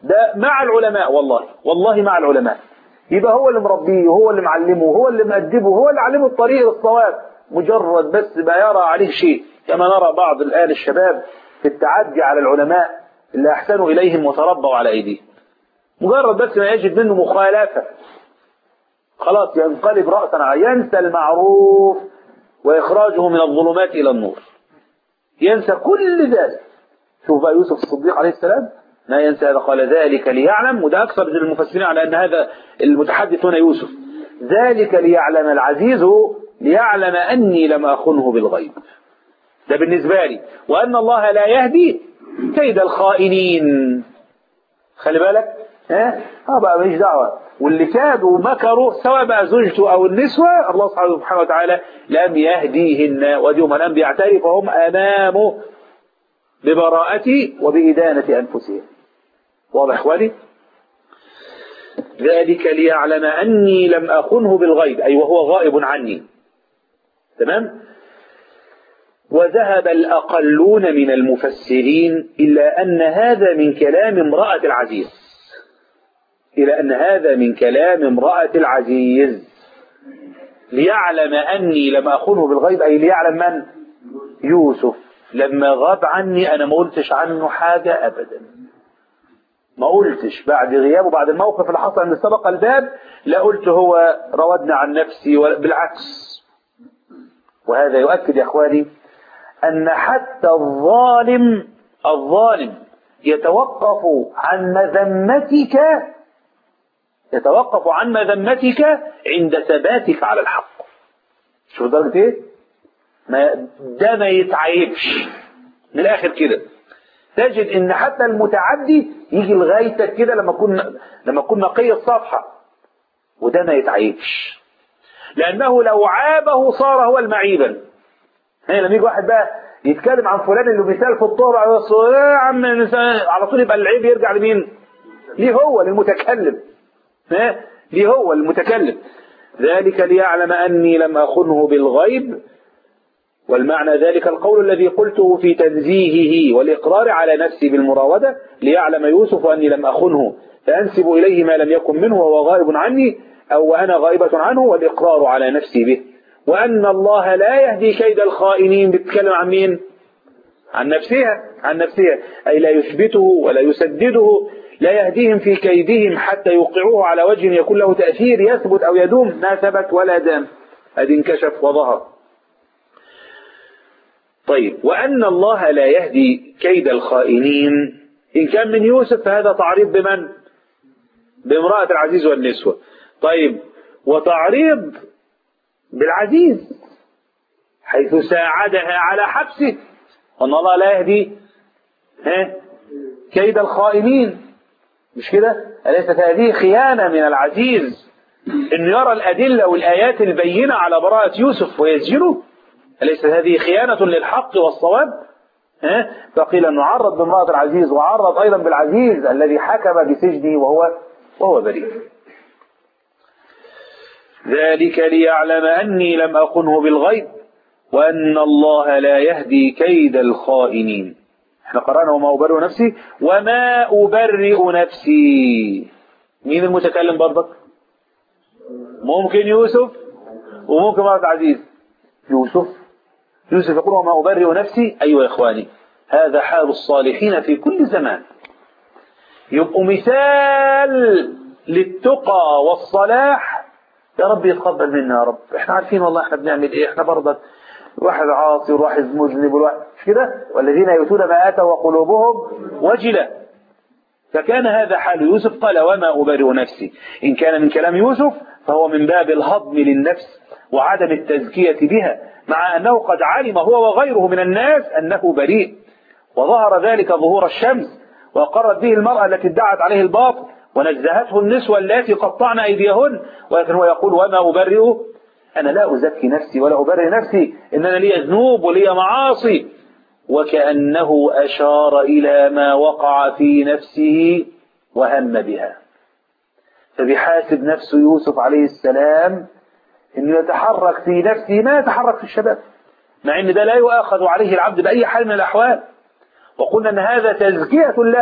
ده مع العلماء والله والله مع العلماء يبقى هو اللي مربيه وهو اللي معلمه وهو اللي مأدبه وهو اللي علمه الطريق الصواب مجرد بس ما يرى عليه شيء كما نرى بعض الآن الشباب في التعدي على العلماء اللي أحسنوا إليهم وتربوا على أيديهم مجرد بس ما يجد منه مخالفة خلاص ينقلب رأسا على ينسى المعروف وإخراجه من الظلمات إلى النور ينسى كل ذلك شوف بقى يوسف الصديق عليه السلام ما ينسى هذا قال ذلك ليعلم وده أكثر من المفسرين على أن هذا المتحدث هنا يوسف ذلك ليعلم العزيز ليعلم أني لم أخنه بالغيب ده بالنسبة لي وأن الله لا يهدي كيد الخائنين خلي بالك ها اه بقى ماليش دعوه واللي كادوا ومكروا سواء بقى زوجته او النسوه الله سبحانه وتعالى لم يهديهن وديهم لم بيعترفهم امامه ببراءته وبإدانة أنفسهم واضح إخواني ذلك ليعلم أني لم أخنه بالغيب أي وهو غائب عني تمام وذهب الأقلون من المفسرين إلا أن هذا من كلام امرأة العزيز إلى أن هذا من كلام امرأة العزيز ليعلم أني لم أخنه بالغيب أي ليعلم من يوسف لما غاب عني أنا ما قلتش عنه حاجة أبدا ما قلتش بعد غيابه بعد الموقف اللي حصل ان سبق الباب لا قلت هو راودنا عن نفسي بالعكس وهذا يؤكد يا اخواني ان حتى الظالم الظالم يتوقف عن مذمتك يتوقف عن مذمتك عند ثباتك على الحق شوف درجة ايه ما ده ما يتعيبش من الاخر كده تجد ان حتى المتعدي يجي لغايتك كده لما كنا لما كنا نقي الصفحه وده ما يتعيبش لانه لو عابه صار هو المعيبا هنا لما يجي واحد بقى يتكلم عن فلان اللي مثال في الطهر على يا عم على طول يبقى العيب يرجع لمين؟ ليه هو للمتكلم ها؟ ليه هو المتكلم ذلك ليعلم اني لم اخنه بالغيب والمعنى ذلك القول الذي قلته في تنزيهه والإقرار على نفسي بالمراودة ليعلم يوسف أني لم أخنه فأنسب إليه ما لم يكن منه وهو غائب عني أو وأنا غائبة عنه والإقرار على نفسي به وأن الله لا يهدي كيد الخائنين بتتكلم عن مين عن نفسها عن نفسها أي لا يثبته ولا يسدده لا يهديهم في كيدهم حتى يوقعوه على وجه يكون له تأثير يثبت أو يدوم ما ثبت ولا دام هذه انكشف وظهر طيب وأن الله لا يهدي كيد الخائنين إن كان من يوسف فهذا تعريض بمن بامرأة العزيز والنسوة طيب وتعريض بالعزيز حيث ساعدها على حبسه أن الله لا يهدي ها كيد الخائنين مش كده أليست هذه خيانة من العزيز أن يرى الأدلة والآيات البينة على براءة يوسف ويسجنه أليس هذه خيانة للحق والصواب ها؟ فقيل أنه عرض بامرأة العزيز وعرض أيضا بالعزيز الذي حكم بسجنه وهو وهو بريء ذلك ليعلم أني لم أخنه بالغيب وأن الله لا يهدي كيد الخائنين احنا قرأنا وما أبرئ نفسي وما أبرئ نفسي مين المتكلم برضك ممكن يوسف وممكن امرأة العزيز يوسف يوسف يقول وما أبرئ نفسي أيها يا إخواني هذا حال الصالحين في كل زمان يبقوا مثال للتقى والصلاح يا رب يتقبل منا يا رب احنا عارفين والله احنا بنعمل ايه احنا برضك واحد عاصي وواحد مذنب وواحد مش كده والذين يؤتون ما اتوا وقلوبهم وجله فكان هذا حال يوسف قال وما أبرئ نفسي إن كان من كلام يوسف فهو من باب الهضم للنفس وعدم التزكية بها مع أنه قد علم هو وغيره من الناس أنه بريء وظهر ذلك ظهور الشمس وأقرت به المرأة التي ادعت عليه الباطل ونزهته النسوة اللاتي قطعن أيديهن ولكن هو يقول وما أبرئ أنا لا أزكي نفسي ولا أبرئ نفسي إننا لي ذنوب ولي معاصي وكأنه أشار إلى ما وقع في نفسه وهم بها فبحاسب نفس يوسف عليه السلام انه يتحرك في نفسه ما يتحرك في الشباب مع ان ده لا يؤاخذ عليه العبد باي حال من الاحوال وقلنا ان هذا تزكيه له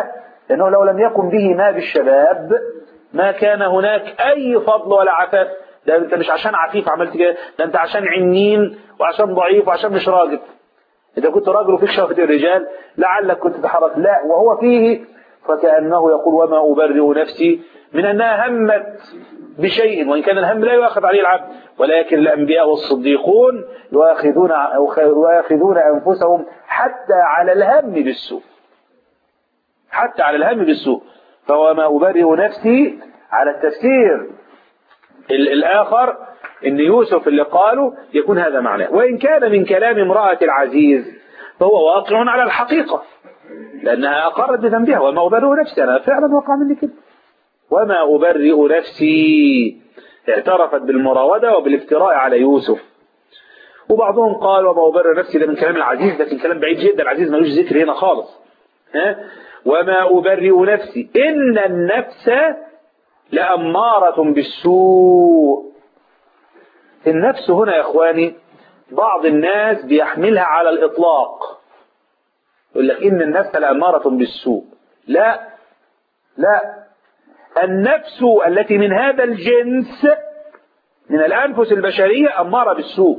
لأنه لو لم يكن به ما بالشباب ما كان هناك أي فضل ولا عفاف ده أنت مش عشان عفيف عملت كده ده أنت عشان عنين وعشان ضعيف وعشان مش راجل إذا كنت راجل وفيك شهوة الرجال لعلك كنت تتحرك لا وهو فيه فكأنه يقول وما أبرئ نفسي من أنها همت بشيء وإن كان الهم لا يؤخذ عليه العبد ولكن الأنبياء والصديقون يؤاخذون يؤاخذون أنفسهم حتى على الهم بالسوء حتى على الهم بالسوء فهو ما أبرئ نفسي على التفسير ال- الآخر إن يوسف اللي قاله يكون هذا معناه وإن كان من كلام امرأة العزيز فهو واقع على الحقيقة لأنها أقرت بذنبها وما أبرئ نفسي أنا فعلا وقع مني كده وما أبرئ نفسي اعترفت بالمراودة وبالافتراء على يوسف وبعضهم قال وما أبرئ نفسي ده من كلام العزيز لكن كلام بعيد جدا العزيز ملوش ذكر هنا خالص ها؟ وما أبرئ نفسي إن النفس لأمارة بالسوء النفس هنا يا إخواني بعض الناس بيحملها على الإطلاق يقول لك إن النفس لأمارة بالسوء لا لا النفس التي من هذا الجنس من الأنفس البشرية أمارة بالسوء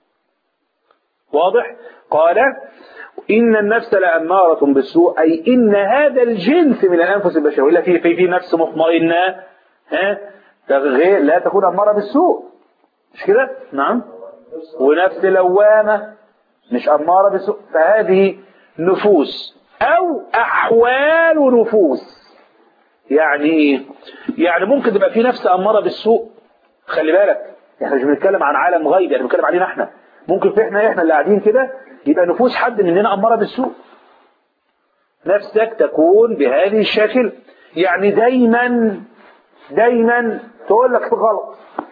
واضح قال إن النفس لأمارة بالسوء أي إن هذا الجنس من الأنفس البشرية ولا في في في نفس مطمئنة ها غير لا تكون أمارة بالسوء مش كده نعم ونفس لوامة مش أمارة بالسوء فهذه نفوس أو أحوال نفوس يعني ايه؟ يعني ممكن تبقى في نفس أمارة بالسوء خلي بالك احنا مش بنتكلم عن عالم غيب يعني بنتكلم علينا احنا ممكن في احنا احنا اللي قاعدين كده يبقى نفوس حد مننا أمارة بالسوء نفسك تكون بهذه الشكل يعني دايما دايما تقول لك غلط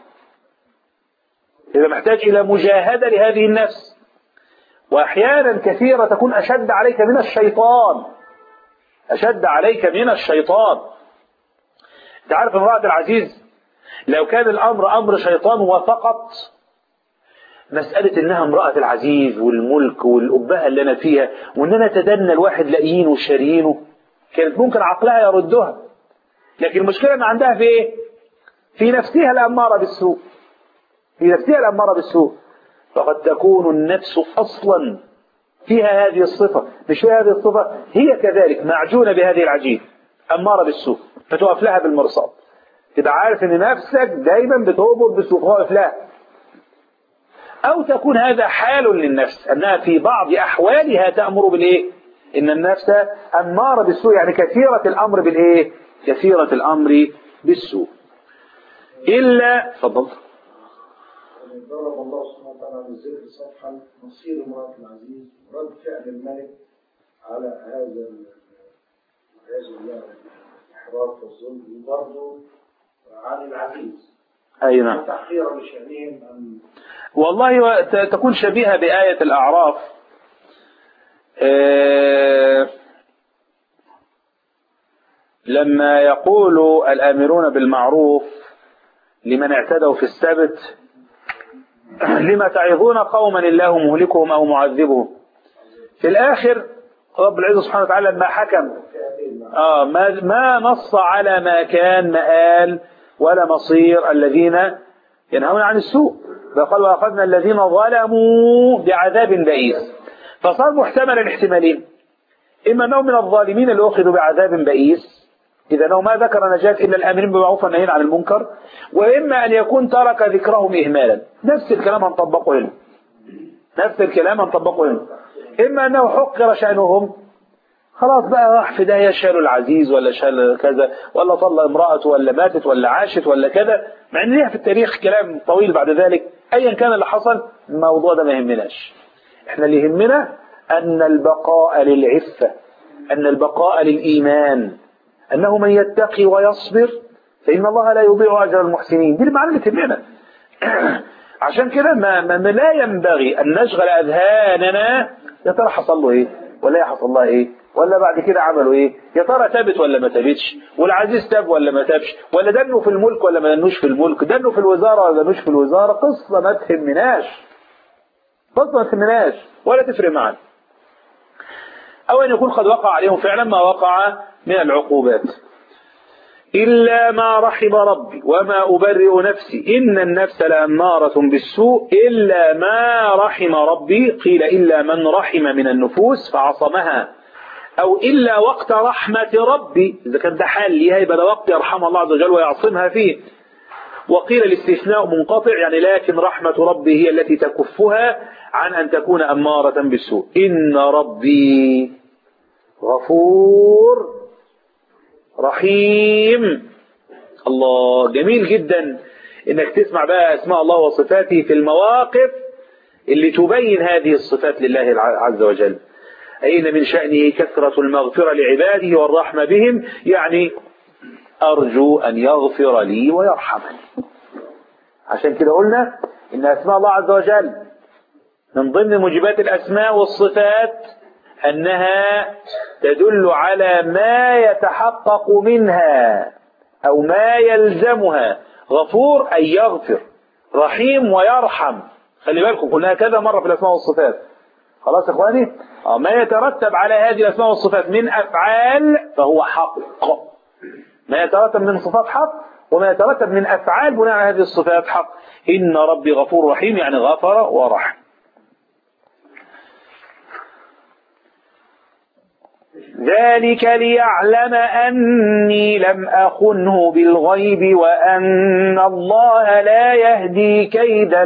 إذا محتاج إلى مجاهدة لهذه النفس وأحيانا كثيرة تكون أشد عليك من الشيطان أشد عليك من الشيطان أنت عارف امرأة العزيز لو كان الأمر أمر شيطان وفقط مسألة إنها امرأة العزيز والملك والأبهة اللي أنا فيها وإن أنا أتدنى الواحد لاقيينه وشاريينه كانت ممكن عقلها يردها لكن المشكلة إن عندها في إيه؟ في نفسها الأمارة بالسوء في نفسها الأمارة بالسوء فقد تكون النفس أصلا فيها هذه الصفة مش فيها هذه الصفة هي كذلك معجونة بهذه العجين أمارة بالسوء فتقف لها بالمرصاد تبقى عارف ان نفسك دايما بتؤمر بالسوء واقف لها أو تكون هذا حال للنفس أنها في بعض أحوالها تأمر بالإيه إن النفس أمارة بالسوء يعني كثيرة الأمر بالإيه كثيرة الأمر بالسوء إلا تفضل ضرب الله سبحانه وتعالى عن الذكر صفحا مصير امرأة العزيز ورد فعل الملك على هذا ال- والعياذ بالله الإحراف والظلم وبرضه عن العزيز أي نعم تحقيرا لشأنهم أن والله ت- تكون شبيهة بآية الأعراف آه، لما يقول الآمرون بالمعروف لمن اعتدوا في السبت لما تعظون قوما الله مهلكهم أو معذبهم في الآخر رب العزة سبحانه وتعالى لما حكم آه ما, ما نص على ما كان مآل ولا مصير الذين ينهون عن السوء فقال وأخذنا الذين ظلموا بعذاب بئيس فصار محتمل الاحتمالين إما أنه من الظالمين اللي أخذوا بعذاب بئيس إذا أنه ما ذكر نجاة إلا الآمرين بالمعروف والنهيين عن المنكر وإما أن يكون ترك ذكرهم إهمالا نفس الكلام هنطبقه هنا نفس الكلام هنطبقه هنا إما أنه حقر شأنهم خلاص بقى راح في داهية شالوا العزيز ولا شال كذا ولا طلق امرأته ولا ماتت ولا عاشت ولا كذا مع ان ليها في التاريخ كلام طويل بعد ذلك ايا كان اللي حصل الموضوع ده ما يهمناش احنا اللي يهمنا ان البقاء للعفة ان البقاء للإيمان انه من يتقي ويصبر فإن الله لا يضيع أجر المحسنين دي المعنى اللي تهمنا عشان كده ما, ما ما لا ينبغي أن نشغل أذهاننا يا ترى حصل له إيه ولا هي حصل لها إيه ولا بعد كده عملوا إيه يا ترى تابت ولا ما تابتش والعزيز تاب ولا ما تابش ولا دنوا في الملك ولا ما دنوش في الملك دنوا في الوزارة ولا دنوش في الوزارة قصة ما تهمناش قصة ما تهمناش ولا تفرق معنا أو أن يكون قد وقع عليهم فعلا ما وقع من العقوبات إلا ما رحم ربي وما أبرئ نفسي إن النفس لأمارة بالسوء إلا ما رحم ربي قيل إلا من رحم من النفوس فعصمها أو إلا وقت رحمة ربي إذا كان ده حال ليها يبقى ده وقت يرحمها الله عز وجل ويعصمها فيه وقيل الاستثناء منقطع يعني لكن رحمة ربي هي التي تكفها عن أن تكون أمارة بالسوء إن ربي غفور رحيم الله جميل جدا انك تسمع بقى اسماء الله وصفاته في المواقف اللي تبين هذه الصفات لله عز وجل أين من شأنه كثرة المغفرة لعباده والرحمة بهم يعني أرجو أن يغفر لي ويرحمني عشان كده قلنا إن أسماء الله عز وجل من ضمن موجبات الأسماء والصفات أنها تدل على ما يتحقق منها أو ما يلزمها غفور أي يغفر رحيم ويرحم خلي بالكم قلناها كذا مرة في الأسماء والصفات خلاص يا إخواني آه، ما يترتب على هذه الأسماء والصفات من أفعال فهو حق ما يترتب من صفات حق وما يترتب من أفعال بناء على هذه الصفات حق إن ربي غفور رحيم يعني غفر ورحم ذلك ليعلم أني لم أخنه بالغيب وأن الله لا يهدي كيد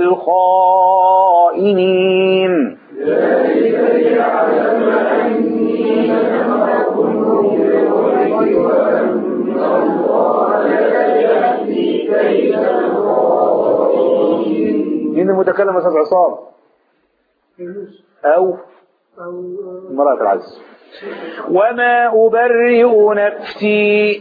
الخائنين مين المتكلم يا استاذ عصام او امرأة العزيز وما أبرئ نفسي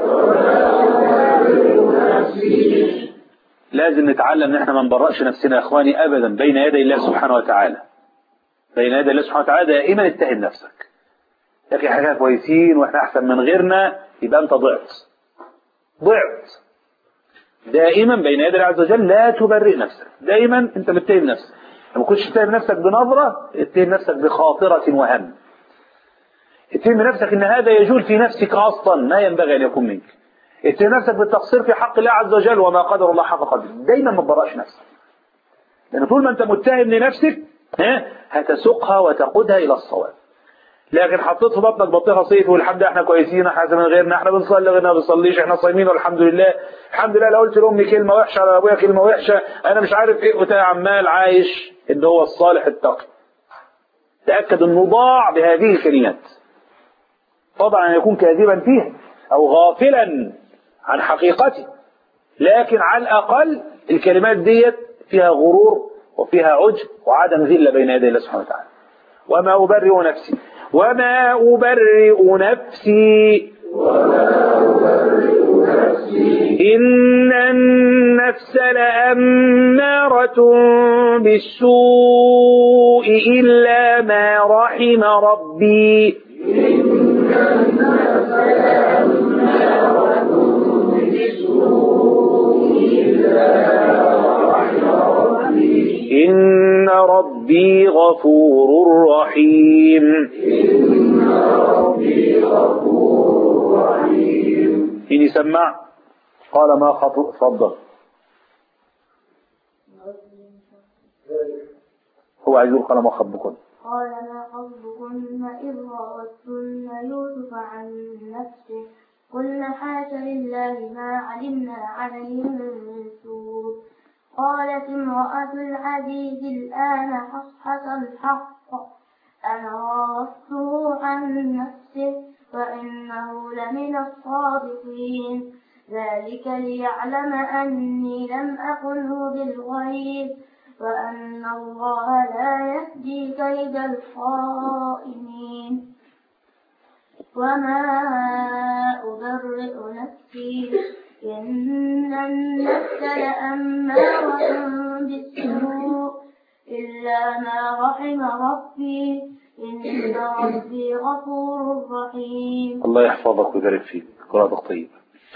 لازم نتعلم ان احنا ما نبرأش نفسنا يا اخواني ابدا بين يدي الله سبحانه وتعالى بين يدي الله سبحانه وتعالى دائما اتهم نفسك يا اخي احنا كويسين واحنا احسن من غيرنا يبقى انت ضعت ضعت دائما بين يدي الله عز وجل لا تبرئ نفسك دائما انت بتتهم نفسك لما كنتش تتهم نفسك بنظرة اتهم نفسك بخاطرة وهم اتهم نفسك ان هذا يجول في نفسك اصلا ما ينبغي ان يكون منك اتهم نفسك بالتقصير في حق الله عز وجل وما قدر الله حق قدره دايما ما تبرأش نفسك لان طول ما انت متهم لنفسك ها هتسوقها وتقودها الى الصواب لكن حطيت في بطنك بطيخه صيف والحمد لله احنا كويسين احنا احسن من غيرنا احنا بنصلي غيرنا ما بنصليش احنا صايمين والحمد لله الحمد لله لو قلت لامي كلمه وحشه على ابويا كلمه وحشه انا مش عارف ايه وتا عمال عايش ان هو الصالح التقي تاكد انه ضاع بهذه الكلمات طبعا أن يكون كاذبا فيها او غافلا عن حقيقته لكن على الاقل الكلمات ديت فيها غرور وفيها عجب وعدم ذله بين يدي الله سبحانه وتعالى وما أبرئ نفسي وما أبرئ نفسي إن النفس لأمارة بالسوء إلا ما رحم ربي إن ربي غفور رحيم إن يسمع قال ما خطب تفضل هو عايز يقول قال ما خطبكم قال ما خطبكن إذ راوتن يوسف عن نفسه قلنا حاش لله ما علمنا عليه من سوء قالت امرأة العزيز الآن حصحص الحق أنا راودته عن نفسه وإنه لمن الصادقين ذلك ليعلم أني لم أقله بالغيب وأن الله لا يهدي كيد الخائنين وما أبرئ نفسي إن النفس لأمارة بالسوء إلا ما رحم ربي إن ربي غفور رحيم الله يحفظك ويبارك فيك قراءتك طيبة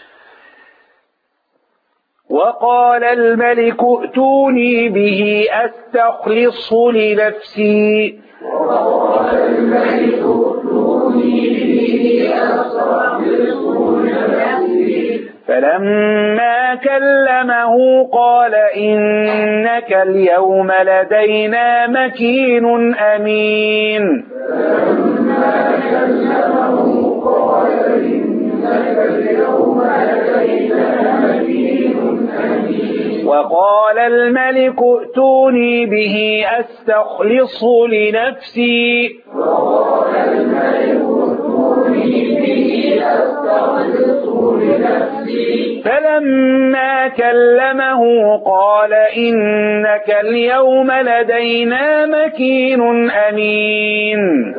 وقال الملك ائتوني به أستخلصه لنفسي فلما كلمه قال إنك اليوم لدينا مكين أمين وقال الملك ائتوني به أستخلصه لنفسي فلما كلمه قال إنك اليوم لدينا مكين أمين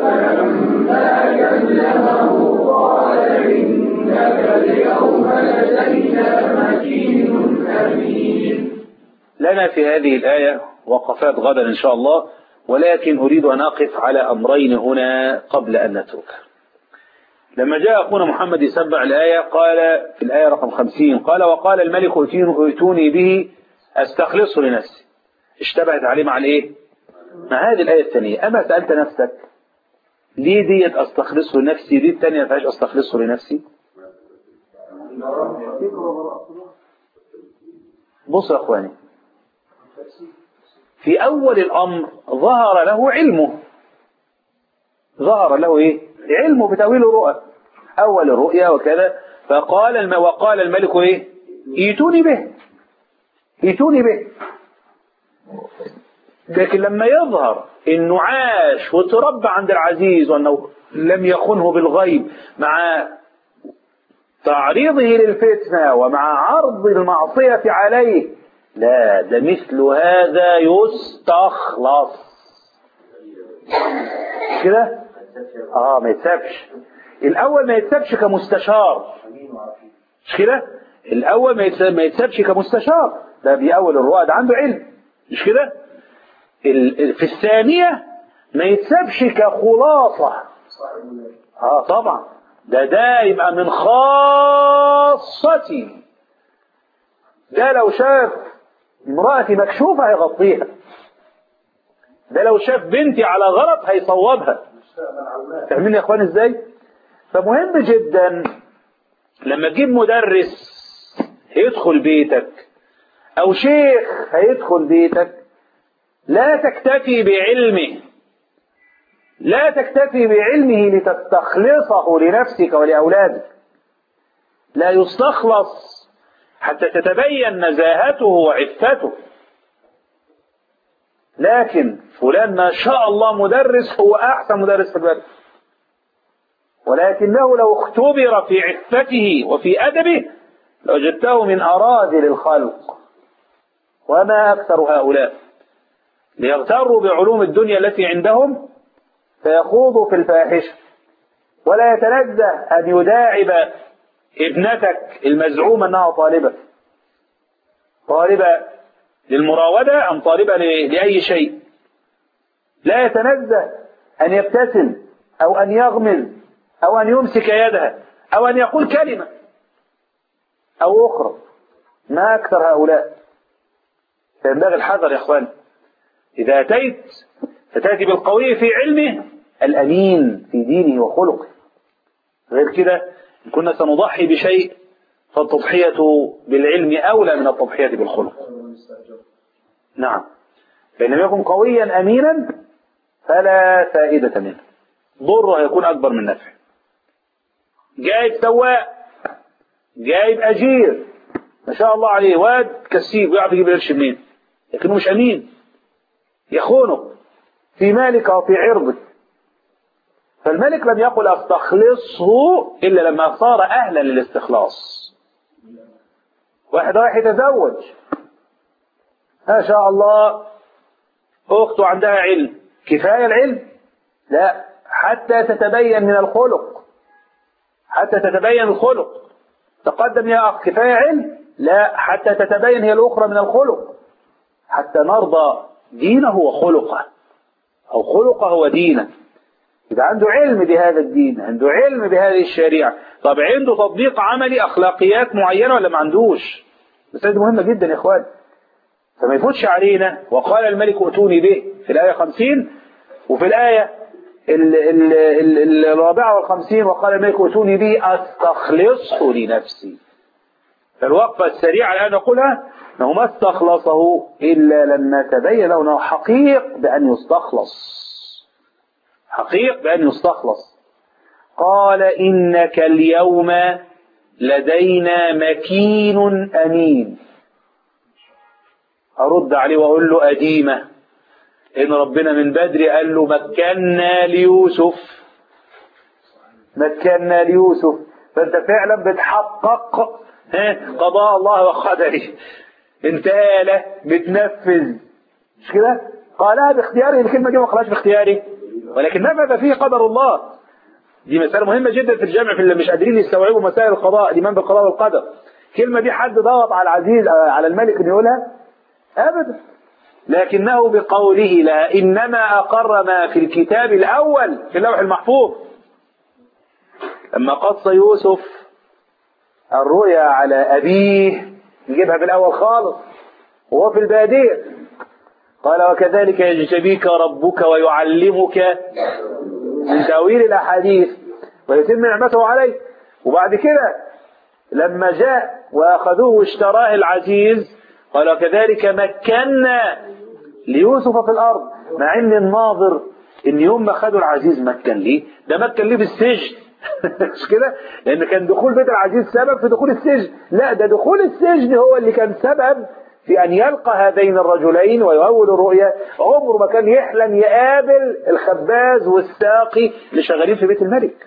لنا في هذه الآية وقفات غدا إن شاء الله ولكن أريد أن أقف على أمرين هنا قبل أن نترك لما جاء أخونا محمد يسبع الآية قال في الآية رقم خمسين قال وقال الملك ائتوني به أستخلصه لنفسي اشتبهت عليه مع الإيه مع هذه الآية الثانية أما سألت نفسك ليه ديت أستخلصه لنفسي دي الثانية ما فيهاش أستخلصه لنفسي بص يا أخواني في أول الأمر ظهر له علمه ظهر له إيه علمه بتأويل الرؤى أول الرؤيا وكذا فقال الم... وقال الملك إيه ايتوني به ايتوني به لكن لما يظهر انه عاش وتربى عند العزيز وانه لم يخنه بالغيب مع تعريضه للفتنة ومع عرض المعصية عليه لا ده مثل هذا يستخلص كده اه ما يتسابش الاول ما يتسابش كمستشار مش كده الاول ما يتساب- ما يتسابش كمستشار ده بيأول الرؤى ده عنده علم مش كده ال- في الثانية ما يتسابش كخلاصة اه طبعا ده ده يبقى من خاصتي ده لو شاف امرأتي مكشوفة هيغطيها ده لو شاف بنتي على غلط هيصوبها فاهمين يا اخوان ازاي فمهم جدا لما تجيب مدرس هيدخل بيتك او شيخ هيدخل بيتك لا تكتفي بعلمه لا تكتفي بعلمه لتستخلصه لنفسك ولأولادك لا يستخلص حتى تتبين نزاهته وعفته لكن فلان ما شاء الله مدرس هو أحسن مدرس في البلد ولكنه لو اختبر في عفته وفي أدبه لوجدته من أراذل الخلق وما أكثر هؤلاء ليغتروا بعلوم الدنيا التي عندهم فيخوضوا في الفاحشة ولا يتنزه أن يداعب ابنتك المزعومة أنها طالبة طالبة للمراودة أم طالبة ل- لأي شيء لا يتنزه أن يبتسم أو أن يغمز أو أن يمسك يدها أو أن يقول كلمة أو أخرى ما أكثر هؤلاء فينبغي الحذر يا إخوان إذا أتيت فتأتي بالقوي في علمه الأمين في دينه وخلقه غير كده إن كنا سنضحي بشيء فالتضحية بالعلم أولى من التضحية بالخلق نعم فإن لم يكن قويا أمينا فلا فائدة منه ضره هيكون أكبر من نفعه جايب سواق جايب أجير ما شاء الله عليه واد كسيب ويعرف يجيب القرش منين لكنه مش أمين يخونك في مالك وفي عرضك فالملك لم يقل استخلصه إلا لما صار أهلا للاستخلاص واحد رايح يتزوج ما شاء الله أخته عندها علم كفاية العلم لا حتى تتبين من الخلق حتى تتبين الخلق تقدم يا أخ كفاية علم لا حتى تتبين هي الأخرى من الخلق حتى نرضى دينه وخلقه أو خلقه ودينه إذا عنده علم بهذا الدين عنده علم بهذه الشريعة طب عنده تطبيق عملي أخلاقيات معينة ولا ما عندوش بس دي مهمة جدا يا إخوان فما يفوتش علينا وقال الملك ائتوني به في الآية 50 وفي الآية ال ال ال الرابعة والخمسين وقال الملك ائتوني به أستخلصه لنفسي الوقفة السريعة الآن نقولها أنه ما استخلصه إلا لما تبين له أنه حقيق بأن يستخلص حقيق بأن يستخلص قال إنك اليوم لدينا مكين أمين أرد عليه وأقول له أديمة إن ربنا من بدري قال له مكنا ليوسف مكنا ليوسف فأنت فعلا بتحقق ها قضاء الله وقدره انت آلة بتنفذ مش كده قالها باختياره الكلمة دي ما قالهاش باختياره ولكن نفذ فيه قدر الله دي مسألة مهمة جدا في الجامع في اللي مش قادرين يستوعبوا مسائل القضاء الإيمان بالقضاء والقدر الكلمة دي حد ضغط على العزيز على الملك إنه يقولها أبدا لكنه بقوله لا إنما أقر ما في الكتاب الأول في اللوح المحفوظ لما قص يوسف الرؤيا على أبيه يجيبها في الأول خالص وهو في البادية قال وكذلك يجتبيك ربك ويعلمك من تأويل الأحاديث ويتم نعمته عليه وبعد كده لما جاء وأخذوه واشتراه العزيز قال وكذلك مكنا ليوسف في الأرض مع أن الناظر إن يوم ما خدوا العزيز مكن ليه ده مكن ليه بالسجن مش كده لأن كان دخول بيت العزيز سبب في دخول السجن لا ده دخول السجن هو اللي كان سبب في أن يلقى هذين الرجلين ويؤول الرؤيا عمره ما كان يحلم يقابل الخباز والساقي اللي شغالين في بيت الملك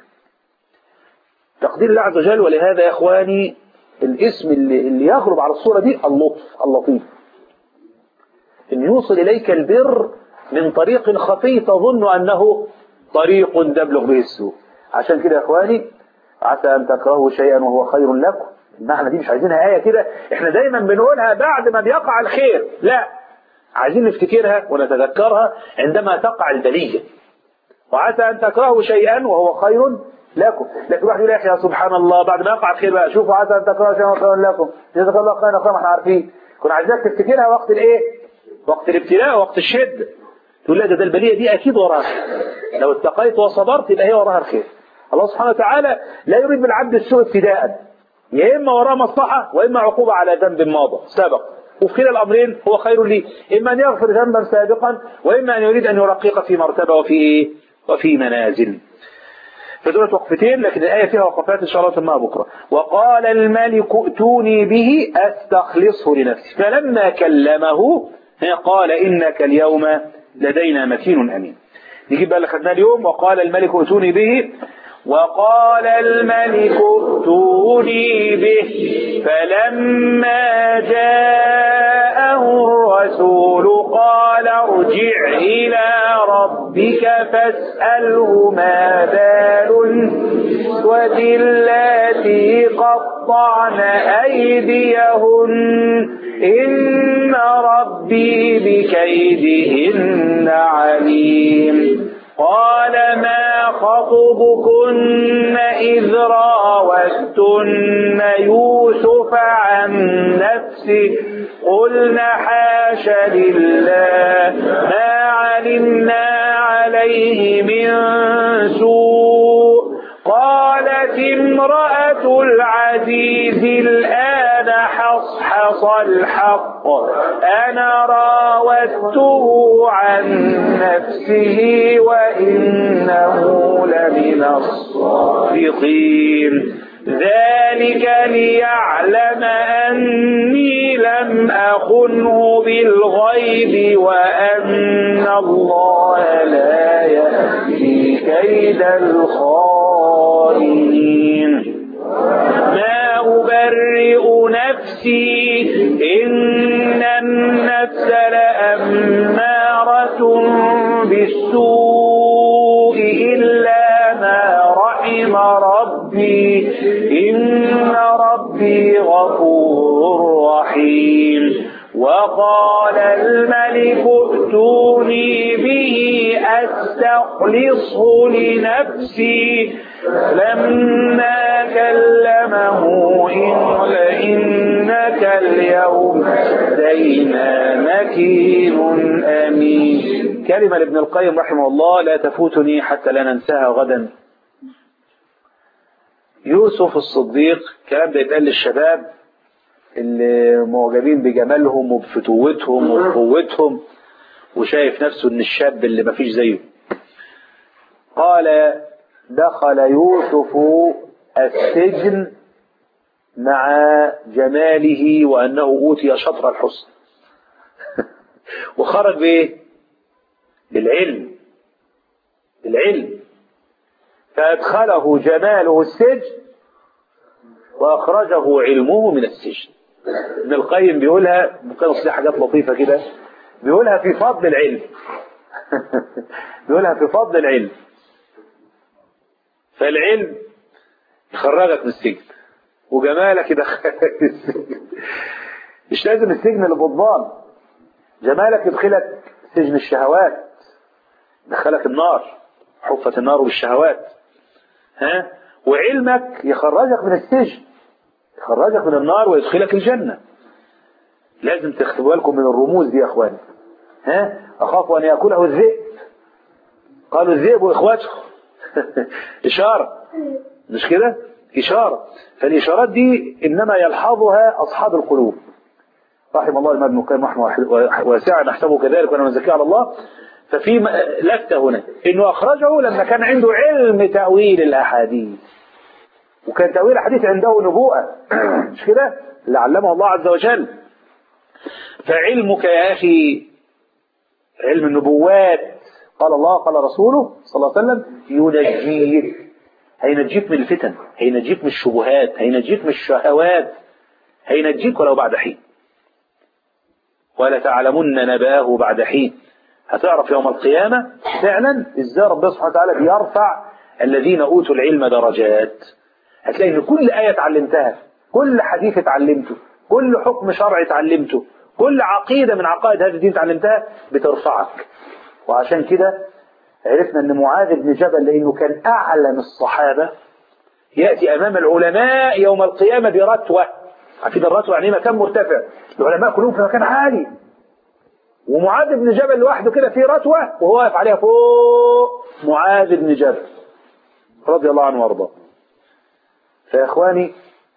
تقدير الله عز وجل ولهذا يا إخواني الاسم اللي, اللي يغرب على الصورة دي اللطف اللطيف إن يوصل إليك البر من طريق خفي تظن أنه طريق تبلغ به السوء عشان كده يا إخواني عسى أن تكرهوا شيئا وهو خير لكم المعنى دي مش عايزينها آية كده احنا دايما بنقولها بعد ما بيقع الخير لا عايزين نفتكرها ونتذكرها عندما تقع البلية وعسى أن تكرهوا شيئا وهو خير لكم لكن واحد يقول يا أخي يا سبحان الله بعد ما يقع الخير بقى شوفوا عسى أن تكرهوا شيئا وهو خير لكم جزاك الله خيرا خيرا احنا عارفين كنا عايزينك تفتكرها وقت الايه وقت الابتلاء وقت الشدة تقول لا ده, ده البلية دي أكيد وراها لو اتقيت وصبرت يبقى هي وراها الخير الله سبحانه وتعالى لا يريد بالعبد السوء ابتداء يا إما وراه مصلحة وإما عقوبة على ذنب ماضى سابق وفي كلا الأمرين هو خير لي إما أن يغفر ذنبا سابقا وإما أن يريد أن يرقيق في مرتبة وفي إيه وفي منازل فدولت وقفتين لكن الآية فيها وقفات إن شاء الله تسمعها بكرة وقال الملك ائتوني به أستخلصه لنفسي فلما كلمه قال إنك اليوم لدينا مكين أمين نجيب بقى اللي خدناه اليوم وقال الملك ائتوني به وقال الملك ائتوني به فلما جاءه الرسول قال ارجع إلى ربك فاسأله ما بال النسوة اللاتي قطعن أيديهن إن ربي بكيدهن عليم قال ما خطبكن إذ راوتن يوسف عن نفسه قلنا حاش لله ما علمنا عليه من سوء قالت امرأة العزيز الآن حصحص الحق أنا راودته عن نفسه وإنه لمن الصادقين ذلك ليعلم أني لم أخنه بالغيب وأن الله لا يهدي كيد الخائنين ما أبرئ نفسي إن النفس لأمارة بالسوء إلا ما رحم ربي إن ربي غفور رحيم وقال الملك ائتوني به أستخلصه لنفسي لما كلمه إن إنك اليوم لدينا مكين أمين كلمة لابن القيم رحمه الله لا تفوتني حتى لا ننساها غدا يوسف الصديق كلام ده يتقال للشباب اللي معجبين بجمالهم وبفتوتهم وبقوتهم وشايف نفسه ان الشاب اللي مفيش زيه قال دخل يوسف السجن مع جماله وأنه أوتي شطر الحسن وخرج بإيه؟ بالعلم بالعلم فأدخله جماله السجن وأخرجه علمه من السجن ابن القيم بيقولها ممكن أصلي حاجات لطيفة كده بيقولها في فضل العلم بيقولها في فضل العلم فالعلم يخرجك من السجن وجمالك يدخلك السجن مش لازم السجن اللي بضبان جمالك يدخلك سجن الشهوات يدخلك النار حفة النار بالشهوات ها وعلمك يخرجك من السجن يخرجك من النار ويدخلك الجنة لازم تاخدوا بالكم من الرموز دي يا اخواني ها اخاف ان ياكله الذئب قالوا الذئب واخواته اشاره مش كده إشارة فالإشارات دي إنما يلحظها أصحاب القلوب رحم الله الإمام ابن القيم رحمه واسعا نحسبه كذلك وأنا مزكي على الله ففي لفتة هنا إنه أخرجه لما كان عنده علم تأويل الأحاديث وكان تأويل الأحاديث عنده نبوءة مش كده اللي علمه الله عز وجل فعلمك يا أخي علم النبوات قال الله قال رسوله صلى الله عليه وسلم ينجيك هينجيك من الفتن هينجيك من الشبهات هينجيك من الشهوات هينجيك ولو بعد حين ولا تعلمن نباه بعد حين هتعرف يوم القيامة فعلا ازاي ربنا سبحانه وتعالى بيرفع الذين اوتوا العلم درجات هتلاقي ان كل آية اتعلمتها كل حديث اتعلمته كل حكم شرعي اتعلمته كل عقيدة من عقائد هذا الدين اتعلمتها بترفعك وعشان كده عرفنا ان معاذ بن جبل لانه كان اعلم الصحابة يأتي امام العلماء يوم القيامة برتوة عارفين الرتوة يعني مكان مرتفع العلماء كلهم في مكان عالي ومعاذ بن جبل لوحده كده في رتوة وهو واقف عليها فوق معاذ بن جبل رضي الله عنه وارضاه فيا اخواني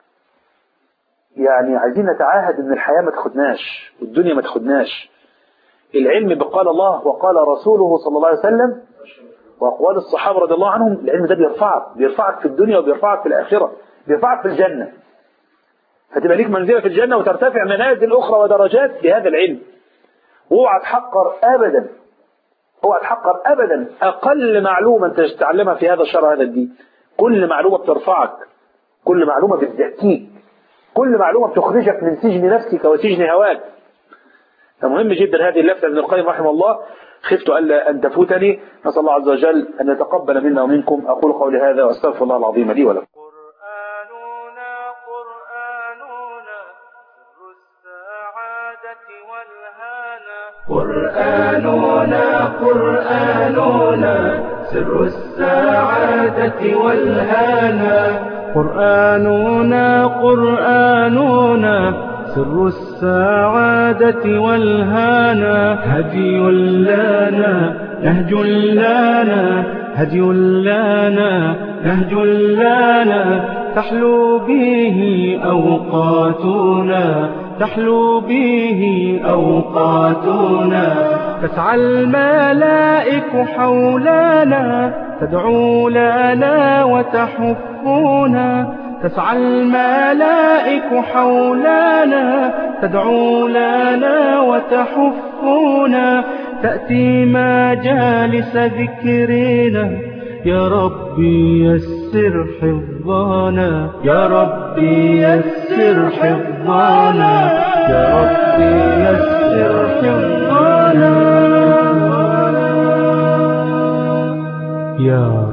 يعني عايزين نتعاهد ان الحياة ما تاخدناش والدنيا ما تاخدناش العلم بقال الله وقال رسوله صلى الله عليه وسلم وأقوال الصحابة رضي الله عنهم العلم ده بيرفعك بيرفعك في الدنيا وبيرفعك في الآخرة بيرفعك في الجنة فتبقى ليك منزلة في الجنة وترتفع منازل أخرى ودرجات بهذا العلم اوعى تحقر أبدا اوعى تحقر أبدا أقل معلومة أنت تتعلمها في هذا الشرع هذا الدين كل معلومة بترفعك كل معلومة بتزكيك كل معلومة بتخرجك من سجن نفسك وسجن هواك فمهم جدا هذه اللفتة ابن القيم رحمه الله خفت ألا أن تفوتني نسأل الله عز وجل أن يتقبل منا ومنكم أقول قولي هذا وأستغفر الله العظيم لي ولكم قرآننا قرآننا سر السعادة والهانا قرآننا قرآننا سر السعادة والهانا قرآننا قرآننا سر السعادة والهانا هدي لنا نهج لنا هدي لنا نهج لنا تحلو به أوقاتنا تحلو به أوقاتنا تسعى الملائك حولنا تدعو لنا وتحفنا تسعى الملائك حولنا تدعو لنا وتحفنا تأتي مجالس ذكرنا يا ربي يسر حفظنا يا ربي يسر حفظنا يا ربي يسر حفظنا يا